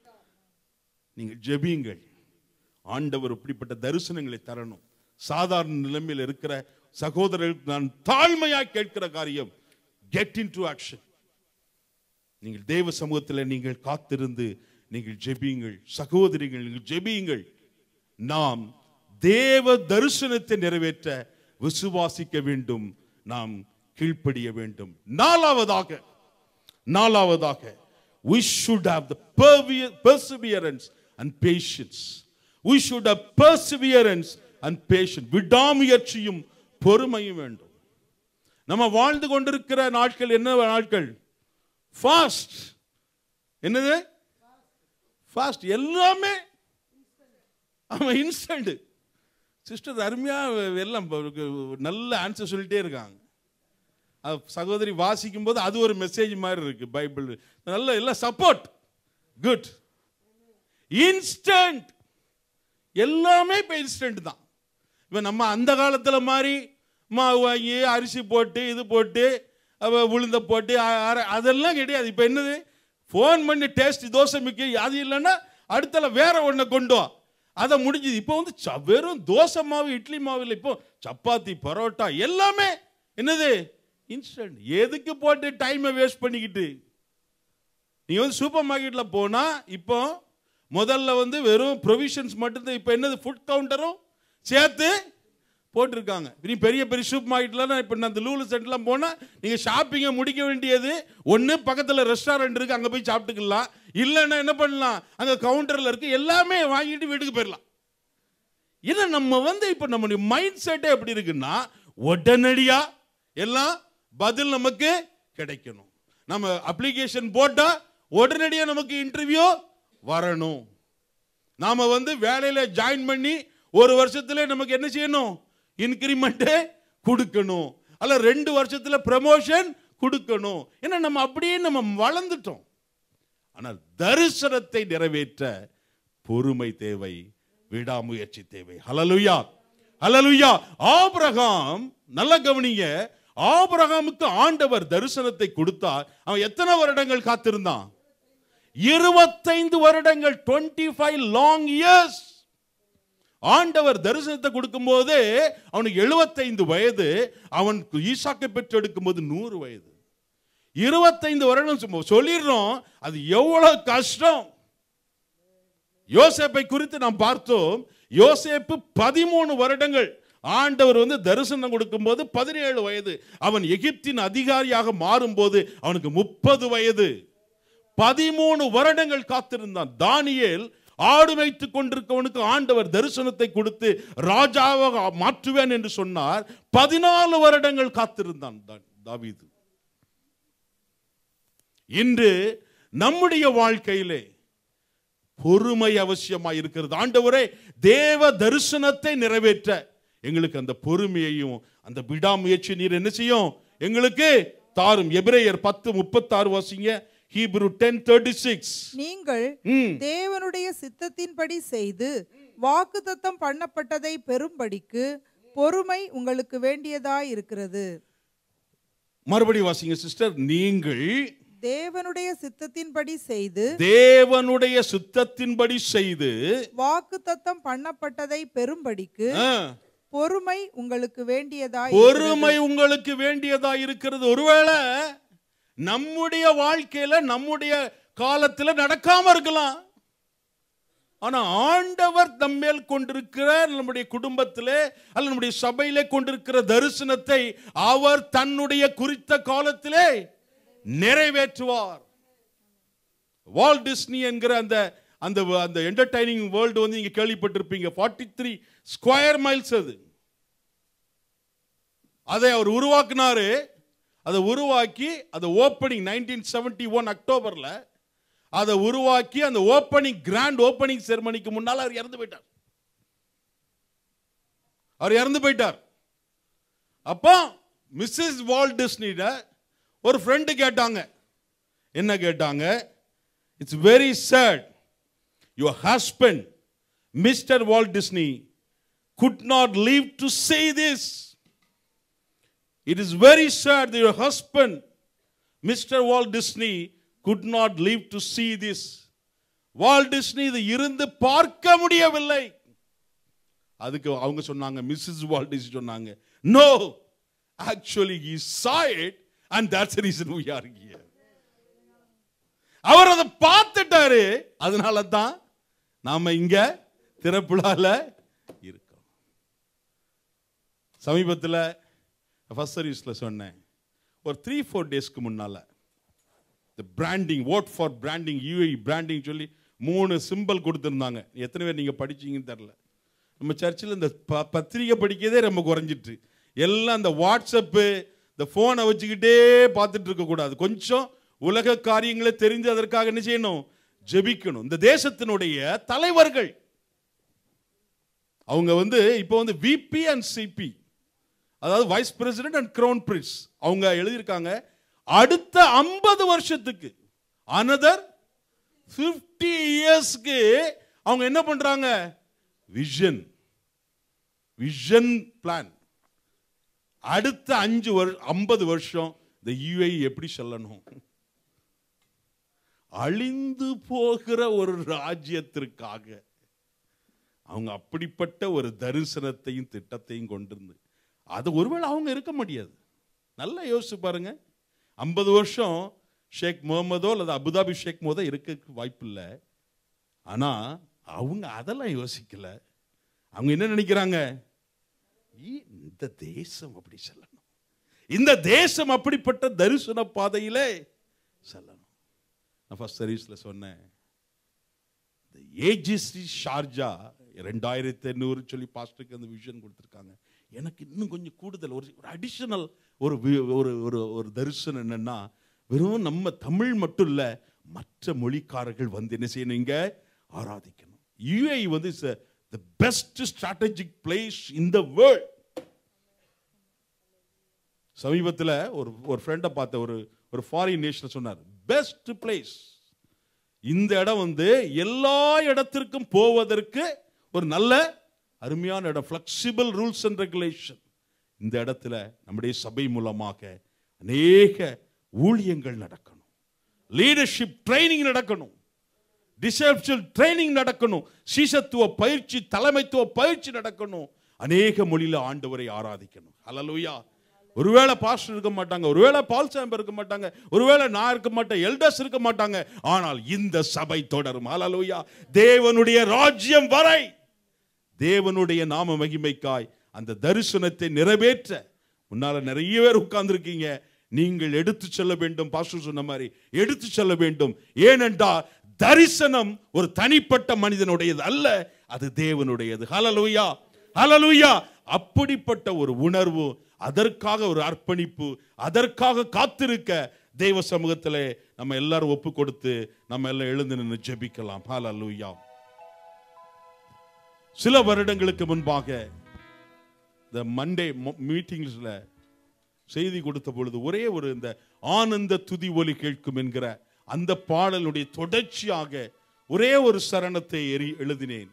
நீங்கள் ஜெபியுங்கள் ஆண்டவர் இப்படிப்பட்ட தரிசனங்களை தரணும் சாதாரண நிலைமையில் இருக்கிற சகோதரர்களுக்கு நான் தாழ்மையாய் கேட்கிற காரியம் கெட் இன் டு ஆக்ஷன் நீங்கள் தேவ சமூகத்தில் நீங்கள் காத்திருந்து நீங்கள் ஜெபியுங்கள் சகோதரிகள் நீங்கள் ஜெபியுங்கள் நாம் தேவ தரிசனத்தை நிறைவேற்ற விசுவாசிக்க வேண்டும் நாம் கீழ்ப்படிய வேண்டும் நாலாவதாக நாலாவதாக we should have the perve- perseverance and patience we should have perseverance and patience விடாமுயற்சியும் பொறுமையும் வேண்டும் நம்ம வாழ்ந்து கொண்டிருக்கிற நாட்கள் என்ன நாட்கள் ஃபாஸ்ட் என்னது ஃபாஸ்ட் எல்லாமே ஆமா இன்ஸ்டன்ட் சிஸ்டர் அருமையா எல்லாம் நல்ல ஆன்சர் சொல்லிட்டே இருக்காங்க அது சகோதரி வாசிக்கும் போது அது ஒரு மெசேஜ் மாதிரி இருக்கு பைபிள் நல்ல எல்லாம் சப்போர்ட் குட் இன்ஸ்டன்ட் எல்லாமே இப்போ இன்ஸ்டன்ட் தான் இப்போ நம்ம அந்த காலத்தில் மாதிரி மாவு வாங்கி அரிசி போட்டு இது போட்டு அப்ப உளுந்த போட்டு அ- அரை- அதெல்லாம் கிடையாது இப்போ என்னது ஃபோன் பண்ணி டேஸ்ட் தோசை மிக்க அது இல்லைன்னா அடுத்தல வேற ஒன்றை கொண்டு வா அதை முடிஞ்சுது இப்போ வந்து ச- வெறும் தோசை மாவு இட்லி மாவு இல்லை இப்போ சப்பாத்தி பரோட்டா எல்லாமே என்னது இன்ஸ்டன்ட் எதுக்கு போட்டு டைமை வேஸ்ட் பண்ணிக்கிட்டு நீங்க வந்து சூப்பர் மார்க்கெட்ல போனா இப்போ முதல்ல வந்து வெறும் ப்ரொவிஷன்ஸ் மட்டும்தான் இப்போ என்னது ஃபுட் கவுண்டரும் சேர்த்து போட்டிருக்காங்க நீ பெரிய பெரிய சூப்பர் மார்க்கெட்லாம் இப்போ அந்த லூலு சென்ட்லாம் போனால் நீங்கள் ஷாப்பிங்கை முடிக்க வேண்டியது ஒன்று பக்கத்தில் ரெஸ்டாரண்ட் இருக்குது அங்கே போய் சாப்பிட்டுக்கலாம் இல்லைன்னா என்ன பண்ணலாம் அங்கே கவுண்டரில் இருக்கு எல்லாமே வாங்கிட்டு வீட்டுக்கு போயிடலாம் இது நம்ம வந்து இப்போ நம்மளுடைய மைண்ட் செட்டே எப்படி இருக்குன்னா உடனடியா எல்லாம் பதில் நமக்கு கிடைக்கணும் நம்ம அப்ளிகேஷன் போட்டா உடனடியா நமக்கு இன்டர்வியூ வரணும் நாம வந்து வேலையில ஜாயின் பண்ணி ஒரு வருஷத்துல நமக்கு என்ன செய்யணும் இன்கிரிமெண்ட் கொடுக்கணும் அல்ல ரெண்டு வருஷத்துல ப்ரமோஷன் கொடுக்கணும் ஏன்னா நம்ம அப்படியே நம்ம வளர்ந்துட்டோம் ஆனால் தரிசனத்தை நிறைவேற்ற பொறுமை தேவை விடாமுயற்சி தேவை ஹலலுயா ஹலலுயா ஆபிரகாம் நல்ல கவனிங்க ஆபிரகாமுக்கு ஆண்டவர் தரிசனத்தை கொடுத்தார் அவன் எத்தனை வருடங்கள் காத்திருந்தான் இருபத்தைந்து வருடங்கள் 25 ஃபைவ் லாங் இயர்ஸ் ஆண்டவர் தரிசனத்தை கொடுக்கும்போது அவனுக்கு 75 வயது அவன் ஈசாக்கை பெற்றெடுக்கும் போது நூறு வயது இருபத்தைந்து வருடம் சும்மா சொல்லிடுறோம் அது எவ்வளவு கஷ்டம் யோசேப்பை குறித்து நாம் பார்த்தோம் யோசேப்பு பதிமூணு வருடங்கள் ஆண்டவர் வந்து தரிசனம் கொடுக்கும்போது பதினேழு வயது அவன் எகிப்தின் அதிகாரியாக மாறும்போது அவனுக்கு முப்பது வயது பதிமூணு வருடங்கள் காத்திருந்தான் தானியேல் ஆடு வைத்துக் கொண்டிருக்கவனுக்கு ஆண்டவர் தரிசனத்தை கொடுத்து ராஜாவாக மாற்றுவேன் என்று சொன்னார் பதினாலு வருடங்கள் காத்திருந்தான் தா- தாவீது இன்று நம்முடைய வாழ்க்கையிலே பொறுமை அவசியமாய் இருக்கிறது ஆண்டவரே தேவ தரிசனத்தை நிறைவேற்ற எங்களுக்கு அந்த பொறுமையையும் அந்த விடாமுயற்சி நீர் என்ன செய்யும் எங்களுக்கு தாரும் எபிரேயர் பத்து முப்பத்தாறு வாசிங்க ஹீப்ரு டென் தேர்ட்டி சிக்ஸ் நீங்கள் தேவனுடைய சித்தத்தின்படி செய்து வாக்குத்தத்தம் பண்ணப்பட்டதை பெறும்படிக்கு பொறுமை உங்களுக்கு வேண்டியதாய் இருக்கிறது மறுபடி வாசிங்க சிஸ்டர் நீங்கள் தேவனுடைய சித்தத்தின்படி செய்து தேவனுடைய சுத்தத்தின்படி செய்து வாக்குத்தத்தம் பண்ணப்பட்டதை பெறும்படிக்கு ஆ, பொறுமை உங்களுக்கு வேண்டியதாய் பொறுமை உங்களுக்கு வேண்டியதா இருக்கிறது ஒருவேளை நம்முடைய வாழ்க்கையில நம்முடைய காலத்துல நடக்காம இருக்கலாம் ஆனா ஆண்டவர் நம்மேல் கொண்டிருக்கிற நம்முடைய குடும்பத்திலே அல்ல நம்முடைய சபையிலே கொண்டிருக்கிற தரிசனத்தை அவர் தன்னுடைய குறித்த காலத்திலே நிறைவேற்றுவார் வால் டிஸ்னி என்கிற அந்த அந்த அந்த என்டர்டைனிங் வேர்ல்டு வந்து நீங்க கேள்விப்பட்டிருப்பீங்க ஃபார்ட்டி த்ரீ ஸ்கொயர் மைல்ஸ் அது அதை அவர் உருவாக்குனாரு அதை உருவாக்கி அதை ஓப்பனிங் நைன்டீன் செவன்டி ஒன் அக்டோபர்ல அதை உருவாக்கி அந்த ஓப்பனிங் கிராண்ட் ஓப்பனிங் செரமனிக்கு முன்னால் அவர் இறந்து போயிட்டார் அவர் இறந்து போயிட்டார் அப்போ மிஸ்ஸஸ் வால் டிஸ்னிட ஒரு ஃப்ரெண்டு கேட்டாங்க என்ன கேட்டாங்க it's very sad your husband Mister Walt Disney could not live to see this It is very sad that your husband, Mr. Walt Disney, could not live to see this. Walt Disney இது இருந்து பார்க்க முடியவில்லை அதுக்கு அவங்க சொன்னாங்க Mrs Walt Disney சொன்னாங்க no actually he saw it and that's the reason we are here அவர் அதை பார்த்துட்டாரு அதனால தான் நாம இங்க திறப்புலால இருக்கோம் சமீபத்தில் ஃபர்ஸ்ட் சர்வீஸில் சொன்னேன் ஒரு த்ரீ ஃபோர் டேஸ்க்கு முன்னால் இந்த பிராண்டிங் ஓட் ஃபார் பிராண்டிங் யூஐ பிராண்டிங் சொல்லி மூணு சிம்பிள் கொடுத்துருந்தாங்க எத்தனை பேர் நீங்கள் படிச்சீங்கன்னு தெரில நம்ம சர்ச்சில் இந்த ப பத்திரிகை படிக்கிறதே ரொம்ப குறைஞ்சிட்டு எல்லாம் இந்த வாட்ஸ்அப்பு இந்த ஃபோனை வச்சுக்கிட்டே பார்த்துட்டு இருக்கக்கூடாது கொஞ்சம் உலக காரியங்களை தெரிஞ்சு அதற்காக என்ன செய்யணும் ஜெபிக்கணும் இந்த தேசத்தினுடைய தலைவர்கள் அவங்க வந்து இப்போ வந்து விபி அண்ட் சிபி அதாவது vice president and crown prince அவங்க எழுதியிருக்காங்க அடுத்த ஐம்பது வருஷத்துக்கு அனதர் 50 இயர்ஸ்க்கு அவங்க என்ன பண்றாங்க விஷன் விஷன் பிளான் அடுத்த அஞ்சு வருஷம் ஐம்பது வருஷம் இந்த யூஐ எப்படி செல்லணும் அழிந்து போகிற ஒரு ராஜ்யத்திற்காக அவங்க அப்படிப்பட்ட ஒரு தரிசனத்தையும் திட்டத்தையும் கொண்டிருந்து அது ஒருவேளை அவங்க இருக்க முடியாது நல்லா யோசிச்சு பாருங்க ஐம்பது வருஷம் ஷேக் முகமதோ அல்லது அபுதாபி ஷேக் மோதோ இருக்க வாய்ப்பு இல்லை ஆனா அவங்க அதெல்லாம் யோசிக்கல அவங்க என்ன நினைக்கிறாங்க "ஈ, இந்த தேசம் அப்படி செல்லணும் இந்த தேசம் அப்படிப்பட்ட தரிசன பாதையிலே செல்லணும் நான் ஃபர்ஸ்ட் சர்வீஸில் சொன்னேன் இந்த ஏஜிஸ்டி ஷார்ஜா ரெண்டாயிரத்தி எண்ணூறு சொல்லி பாஸ்டருக்கு அந்த விஷன் கொடுத்துருக்காங்க எனக்கு இன்னும் கொஞ்சம் கூடுதல் ஒரு ஒரு அடிஷனல் ஒரு வி- ஒரு ஒரு ஒரு தரிசனம் என்னன்னா வெறும் நம்ம தமிழ் மட்டும் இல்ல மற்ற மொழிக்காரர்கள் வந்து என்ன செய்யணும் இங்க ஆராதிக்கணும் யுஏ வந்து is the best strategic place in the world சமீபத்தில் ஒரு ஒரு ஃப்ரெண்டை பார்த்த ஒரு ஒரு ஃபாரின் நேஷன் சொன்னார் பெஸ்ட் பிளேஸ் இந்த இடம் வந்து எல்லா இடத்திற்கும் போவதற்கு ஒரு நல்ல அருமையான இடம் ஃப்ளெக்சிபிள் ரூல்ஸ் அண்ட் ரெகுலேஷன் இந்த இடத்துல நம்முடைய சபை மூலமாக அநேக ஊழியங்கள் நடக்கணும் லீடர்ஷிப் ட்ரைனிங் நடக்கணும் டிசப்ஷன் ட்ரைனிங் நடக்கணும் சீசத்துவ பயிற்சி தலைமைத்துவ பயிற்சி நடக்கணும் அநேக மொழியில ஆண்டவரை ஆராதிக்கணும் ஹalleluya ஒருவேளை பாஸ்டர் இருக்க மாட்டாங்க ஒருவேளை பால் சாம்பர் இருக்க மாட்டாங்க ஒருவேளை நான் இருக்க மாட்டேன் எல்டர்ஸ் இருக்க மாட்டாங்க ஆனால் இந்த சபை தொடரும் ஹalleluya தேவனுடைய ராஜ்யம் வரை தேவனுடைய நாம மகிமைக்காய் அந்த தரிசனத்தை நிறைவேற்ற முன்னால நிறைய பேர் உட்கார்ந்திருக்கீங்க நீங்கள் எடுத்து செல்ல வேண்டும் பாஸ்டர் சொன்ன மாதிரி எடுத்து செல்ல வேண்டும் ஏனென்றால் தரிசனம் ஒரு தனிப்பட்ட மனிதனுடையது அல்ல அது தேவனுடையது ஹalleluya ஹalleluya அப்படிப்பட்ட ஒரு உணர்வு அதற்காக ஒரு அர்ப்பணிப்பு அதற்காக காத்திருக்க தெய்வ சமூகத்திலே நம்ம எல்லாரும் ஒப்பு கொடுத்து நம்ம எல்லாம் எழுந்து நின்று ஜெபிக்கலாம் ஹalleluya சில வருடங்களுக்கு முன்பாக இந்த மண்டே மீட்டிங்ஸ்ல செய்தி கொடுத்த பொழுது ஒரே ஒரு இந்த ஆனந்த துதி ஒலி கேட்கும் என்கிற அந்த பாடலுடைய தொடர்ச்சியாக ஒரே ஒரு சரணத்தை எறி எழுதினேன்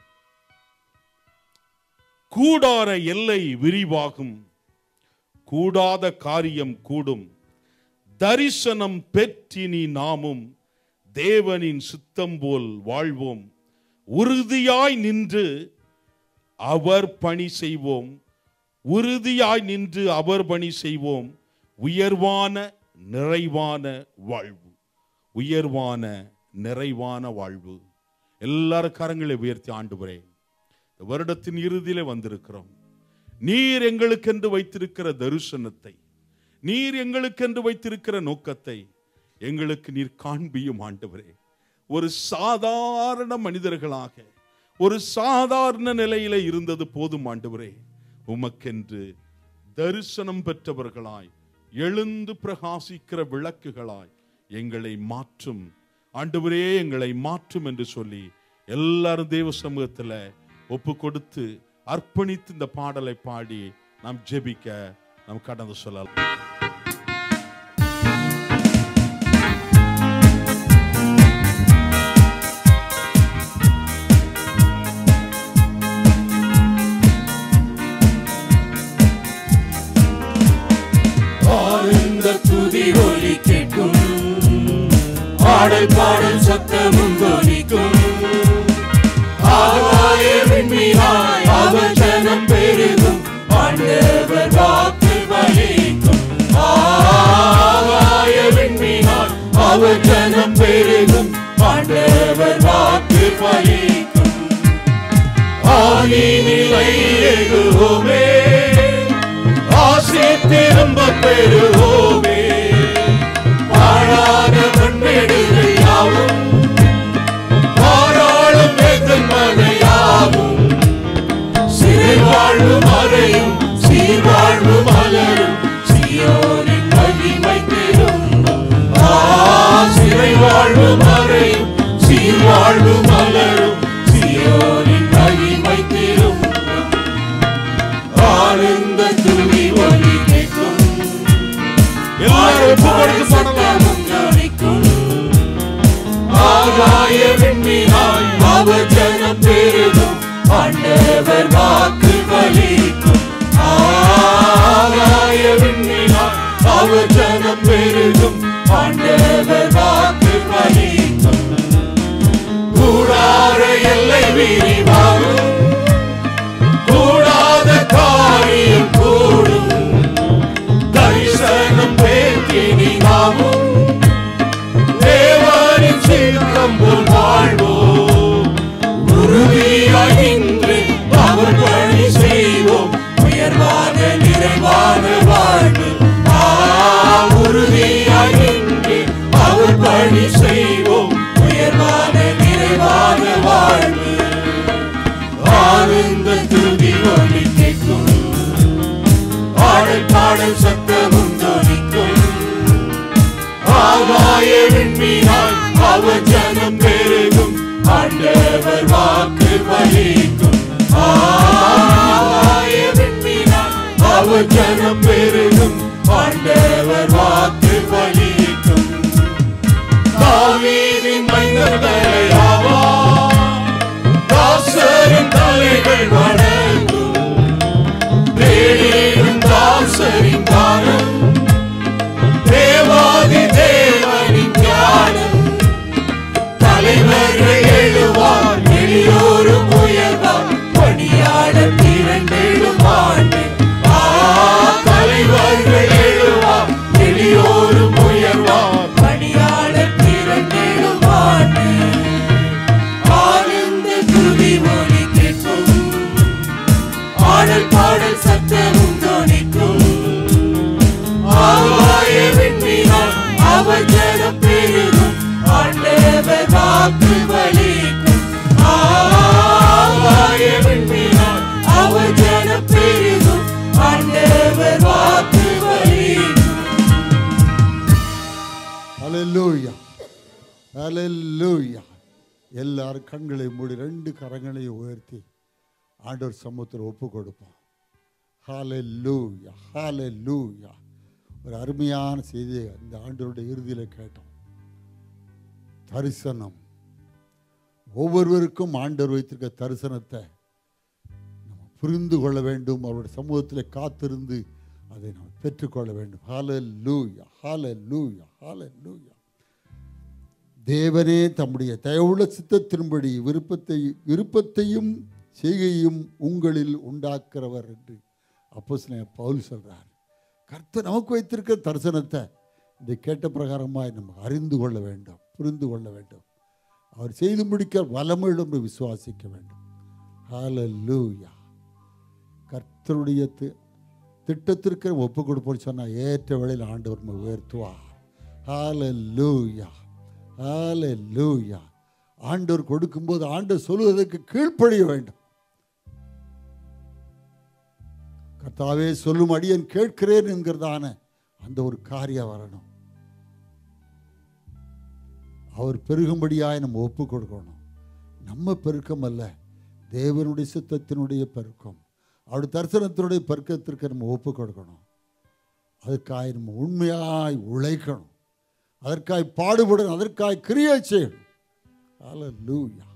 கூடார எல்லை விரிவாகும் கூடாத காரியம் கூடும் தரிசனம் பெற்றினி நாமும் தேவனின் சுத்தம் போல் வாழ்வோம் உறுதியாய் நின்று அவர் பணி செய்வோம் உறுதியாய் நின்று அவர் பணி செய்வோம் உயர்வான நிறைவான வாழ்வு உயர்வான நிறைவான வாழ்வு எல்லாரும் கரங்களை உயர்த்தி ஆண்டுகிறே இந்த வருடத்தின் இறுதியிலே வந்திருக்கிறோம் நீர் எங்களுக்கென்று வைத்திருக்கிற தரிசனத்தை நீர் எங்களுக்கென்று வைத்திருக்கிற நோக்கத்தை எங்களுக்கு நீர் காண்பியும் ஆண்டவரே ஒரு சாதாரண மனிதர்களாக ஒரு சாதாரண நிலையில இருந்தது போதும் ஆண்டவரே உமக்கென்று தரிசனம் பெற்றவர்களாய் எழுந்து பிரகாசிக்கிற விளக்குகளாய் எங்களை மாற்றும் ஆண்டவரே எங்களை மாற்றும் என்று சொல்லி எல்லாரும் தேவ சமூகத்துல ஒப்பு கொடுத்து அர்ப்பணித்து இந்த பாடலை பாடி நாம் ஜெபிக்க நாம் கடந்து சொல்லலாம் ஆனந்த துதி ஒலி கேட்கும் ஆடல் பாடல் சத்தமும் தொனிக்கும் ஆகாய விண்மீனாய் அவர் ஜனம் பெருகும் ஆண்டவர் வாக்கு பலிக்கும் ஆகாய விண்மீனாய் அவர் ஜனம் பெருகும் ஆண்டவர் வாக்கு பலிக்கும் ஆதி நிலை எகுவோமே ஆசி திரும்ப பெறுவோமே பாழான மண்மேடுகள் யாவும் பாராளும் எதிர்மனையாவும் சிறை வாழ்வு மறையும் சீர்வாழ்வு மலரும் சியோனின் மகிமை திரும்பும் ஆ சிறை வாழ்வு மறையும் சீர்வாழ்வு மலரும் சியோனின் மகிமை திரும்பும் ஆனந்த துணி ஒலி கேட்கும் எல்லாரும் ஒப்பு கொடுத்து பாடலாம் ஆகாய விண்மீனாய் அவர் ஜனம் பெருகும் ஆண்டவர் வாக்கு பலிக்கும் ஆகாய விண்மீனாய் அவர் ஜனம் பெருகும் ஆண்டவர் வாக்கு பலிக்கும் கூடார எல்லை விரிவாகும் கூடாத காரியம் கூடும் தரிசனம் பேக்கினி நாமும் தேவனின் சித்தம் போல் வாழ்வோம் உறுதியாய் நின்று அவர் பணி செய்வோம் உயர்வான நிறைவான வாழ்வு ஆ, உறுதியாய் நின்று அவர் பணி செய்வோம் உயர்வான நிறைவான வாழ்வு ஆனந்த துதி ஒலி கேட்கும் ஆடல் பாடல் சத்தமும் தொனிக்கும் ஆகாய விண்மீனாய் அவர் ஜனம் பெருகும் ஆண்டவர் வாக்கு பலிக்கும் ஆகாய விண்மீனாய் அவர் ஜனம் பெருகும் ஆண்டவர் வாக்கு பலிக்கும் தாவீதின் மைந்தர்களே ஆவா தாசரின் தலைகள் வணங்கும் தேடிடும் தாசரின் காலம் தேவாதி தேவனின் ஞானம் தலைவர்கள் எழுவார் எளியோரும் உயர்வார் பணியாளர் திரண்டிடும் ஆண்டு ஆ எல்லாரும் கண்களை மூடி ரெண்டு கரங்களையும் உயர்த்தி ஆண்டவர் சமூகத்தில் ஒப்பு கொடுப்போம் ஹாலே லூயா ஹாலே லூயா ஒரு அருமையான செய்தியை அந்த ஆண்டவருடைய இறுதியில் கேட்டோம் தரிசனம் ஒவ்வொருவருக்கும் ஆண்டவர் வைத்திருக்க தரிசனத்தை நம்ம புரிந்து கொள்ள வேண்டும் அவருடைய சமூகத்தில் காத்திருந்து அதை நாம் பெற்றுக்கொள்ள வேண்டும் ஹால லூயா ஹால லூயா ஹால லூயா தேவனே தம்முடைய தயவுள்ள சித்தத்தின்படி விருப்பத்தை விருப்பத்தையும் செய்கையும் உங்களில் உண்டாக்குறவர் என்று அப்போ பவுல் சொல்றார் கர்த்தர் நமக்கு வைத்திருக்கிற தரிசனத்தை இதை கேட்ட பிரகாரமாய் நம்ம அறிந்து கொள்ள வேண்டும் புரிந்து கொள்ள வேண்டும் அவர் செய்து முடிக்க வல்லமையிடம் விசுவாசிக்க வேண்டும் ஹalleluya கர்த்தருடைய தி- திட்டத்திற்கு ஒப்பு கொடுப்போம்னு சொன்னால் ஏற்ற வேளையில் ஆண்டவர் நம்மை உயர்த்துவார் ஹalleluya ஹalleluya ஆண்டவர் கொடுக்கும்போது ஆண்டவர் சொல்லுவதற்கு கீழ்ப்படிய வேண்டும் கர்த்தாவே சொல்லும் அடியன் கேட்கிறேன் என்கிறதான அந்த ஒரு காரியம் வரணும் அவர் பெருகும்படியாய் நம்ம ஒப்பு கொடுக்கணும் நம்ம பெருக்கம் அல்ல தேவனுடைய சித்தத்தினுடைய பெருக்கம் அவருடைய தரிசனத்தினுடைய பெருக்கத்திற்கு நம்ம ஒப்பு கொடுக்கணும் அதற்காய் நம்ம உண்மையாய் உழைக்கணும் அதற்காய் பாடுபடணும் அதற்காய் கிரியை செய்யணும் ஹalleluya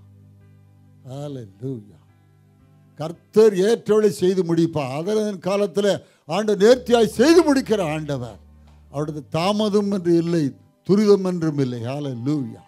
ஹalleluya கர்த்தர் ஏற்றவளை செய்து முடிப்பார் அதன் காலத்தில் ஆண்டு நேர்த்தியாய் செய்து முடிக்கிற ஆண்டவர் அவரது தாமதம் என்று இல்லை துரிதம் என்றும் இல்லை ஹalleluya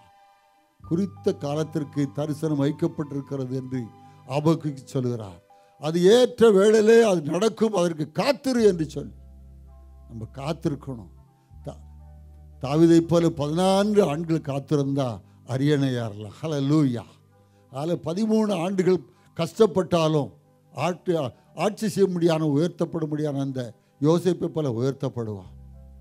குறித்த காலத்திற்கு தரிசனம் வைக்கப்பட்டிருக்கிறது என்று ஆபக்கு சொல்கிறார் அது ஏற்ற வேளையிலே அது நடக்கும் அதற்கு காத்திரு என்று சொல்லி நம்ம காத்திருக்கணும் தா- தாவீதைப் போல பதினான்கு ஆண்டுகள் காத்திருந்தா அரியணையாரலாம் ஹalleluya அதில் பதிமூணு ஆண்டுகள் கஷ்டப்பட்டாலும் ஆட்சி ஆட்சி செய்ய முடியாத உயர்த்தப்பட முடியாத அந்த யோசிப்பை போல உயர்த்தப்படுவான்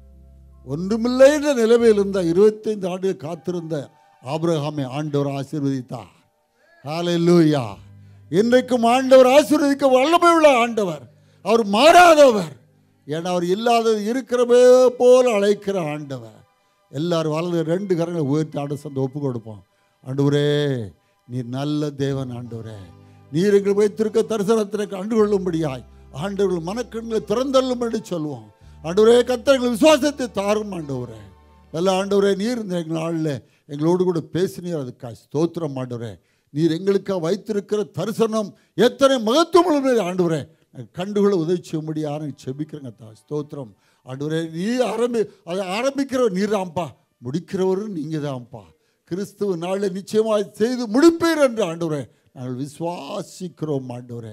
ஒன்றுமில்லை என்ற நிலைமையில் இருந்த இருபத்தைந்து ஆண்டுகள் காத்திருந்த ஆபிரகாமை ஆண்டவர் ஆசீர்வதித்தார் ஹalleluya இன்றைக்கும் ஆண்டவர் ஆசீர்வதிக்க வல்லமை உள்ள ஆண்டவர் அவர் மாறாதவர் ஏன்னா அவர் இல்லாதது இருக்கிறவே போல அழைக்கிற ஆண்டவர் எல்லாரும் வலது ரெண்டு கரங்களை உயர்த்தி ஆண்டு சந்த ஒப்பு கொடுப்போம் ஆண்டவரே நீர் நல்ல தேவன் ஆண்டவரே நீர் எங்கள் வைத்திருக்க தரிசனத்தினை கண்டுகொள்ளும்படியாய் ஆண்டவர்கள் மனக்கண்களை திறந்தள்ளும் என்று சொல்லுவோம் ஆண்டவரே கத்தர்கள் விசுவாசத்தை தாரும் ஆண்டவரே நல்ல ஆண்டவரே நீர் இந்த எங்கள் நாளில் எங்களோடு கூட பேசினீர் அதுக்காக ஸ்தோத்திரம் ஆண்டவரே நீர் எங்களுக்காக வைத்திருக்கிற தரிசனம் எத்தனை மகத்துவம் உள்ளது ஆண்டவரே நாங்கள் கண்டுகொள்ள உதவி செய்ய முடியாது செபிக்கிறேங்க தா ஸ்தோத்திரம் ஆண்டவரே நீ ஆரம்பி அதை ஆரம்பிக்கிறவர் நீராம்பா முடிக்கிறவரும் நீங்கள் தான்ப்பா கிறிஸ்துவ நாளில் நிச்சயமாக செய்து முடிப்பீர் என்று ஆண்டவரே நாங்கள் விசுவாசிக்கிறோம் ஆண்டவரே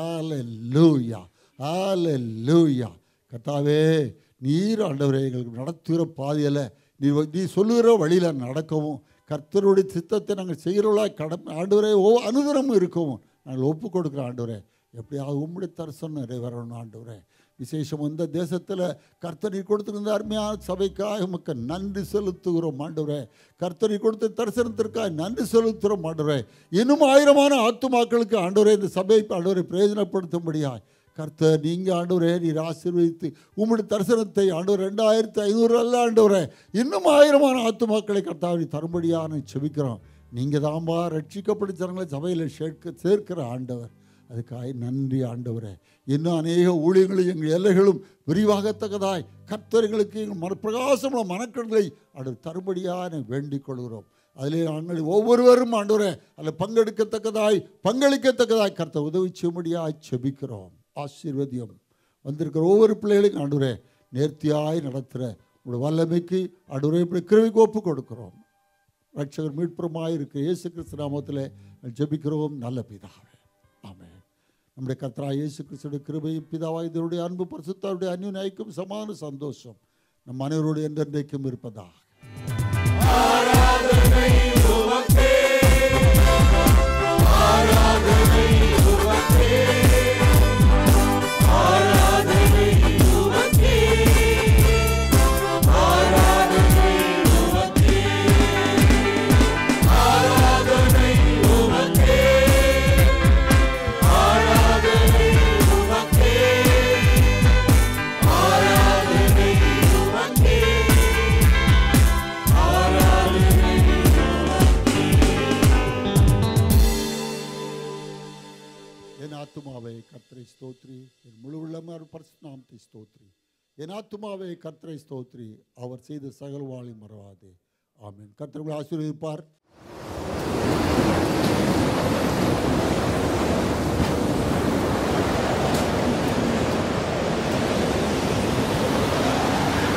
ஹalleluya ஹalleluya கர்த்தாவே நீர் ஆண்டவரே எங்களுக்கு நடத்துகிற பாதையில் நீ நீ சொல்லுகிற வழியில் நடக்கவும் கர்த்தருடைய சித்தத்தை நாங்கள் செய்கிறவளாய் கடமை ஆண்டவரே ஓ அனுதினமும் இருக்கவும் நாங்கள் ஒப்பு கொடுக்குற ஆண்டவரே எப்படியாவது உம்முடைய தரிசனம் நிறைவேறணும் ஆண்டவரே விசேஷம் இந்த தேசத்தில் கர்த்தரை கொடுத்திருந்த அருமையான சபைக்காக உமக்கு நன்றி செலுத்துகிறோம் ஆண்டவரே கர்த்தரை கொடுத்த தரிசனத்திற்காக நன்றி செலுத்துகிறோம் ஆண்டவரே இன்னும் ஆயிரமான ஆத்துமாக்களுக்கு ஆண்டவரே இந்த சபையை ஆண்டவரை பிரயோஜனப்படுத்தும்படியாய் கர்த்தர் நீங்கள் ஆண்டவரே நீர் ஆசீர்வதித்து உம்முடைய தரிசனத்தை ஆண்டவர் ரெண்டாயிரத்தி ஐநூறு அல்ல ஆண்டவரே இன்னும் ஆயிரமான ஆத்துமாக்களை கர்த்தாவை தரும்படியான செபிக்கிறோம் நீங்கள் தாம்பா ரட்சிக்கப்பட்ட ஜனங்களை சபையில் சேர்க்க சேர்க்கிற ஆண்டவர் அதுக்காக நன்றி ஆண்டவரே இன்னும் அநேக ஊழியங்களும் எங்கள் எல்லைகளும் விரிவாகத்தக்கதாய் கர்த்தர்களுக்கு எங்கள் மன பிரகாசமுள்ள மனக்கண்களை அவர் தரும்படியான வேண்டிக் கொள்கிறோம் அதிலே நாங்கள் ஒவ்வொருவரும் ஆண்டவரே அதில் பங்கெடுக்கத்தக்கதாய் பங்களிக்கத்தக்கதாய் கர்த்தர் உதவி செய்யும்படியாய் செபிக்கிறோம் ஆசீர்வதியம் வந்திருக்கிற ஒவ்வொரு பிள்ளைகளையும் ஆண்டவரே நேர்த்தியாய் நடத்துகிற உங்களுடைய வல்லமைக்கு ஆண்டவரே இப்படி கிருவிக்கு ஒப்பு கொடுக்கிறோம் ரட்சகர் மீட்புறமாய் இருக்கிற இயேசு கிறிஸ்து நாமத்தில் ஜெபிக்கிறோம் நல்ல பிதாவே ஆமென் நம்முடைய கர்த்தரா இயேசு கிறிஸ்துடைய கிருபையும் பிதாவாய் இதனுடைய அன்பு பரிசுத்தாருடைய அந்நிய ஐக்கும் சமான சந்தோஷம் நம் அனைவரோடு என்றென்றைக்கும் இருப்பதாக ஆராதனை என் ஆத்துமாவை கர்த்தரை ஸ்தோத்ரி என் முழு உள்ளமான பரிசுநாமத்தை ஸ்தோத்ரி என் ஆத்துமாவை கர்த்தரை ஸ்தோத்ரி அவர் செய்த சகல வாழி மறவாதே ஆமென் கர்த்தர் உங்களை ஆசீர்வதிப்பார்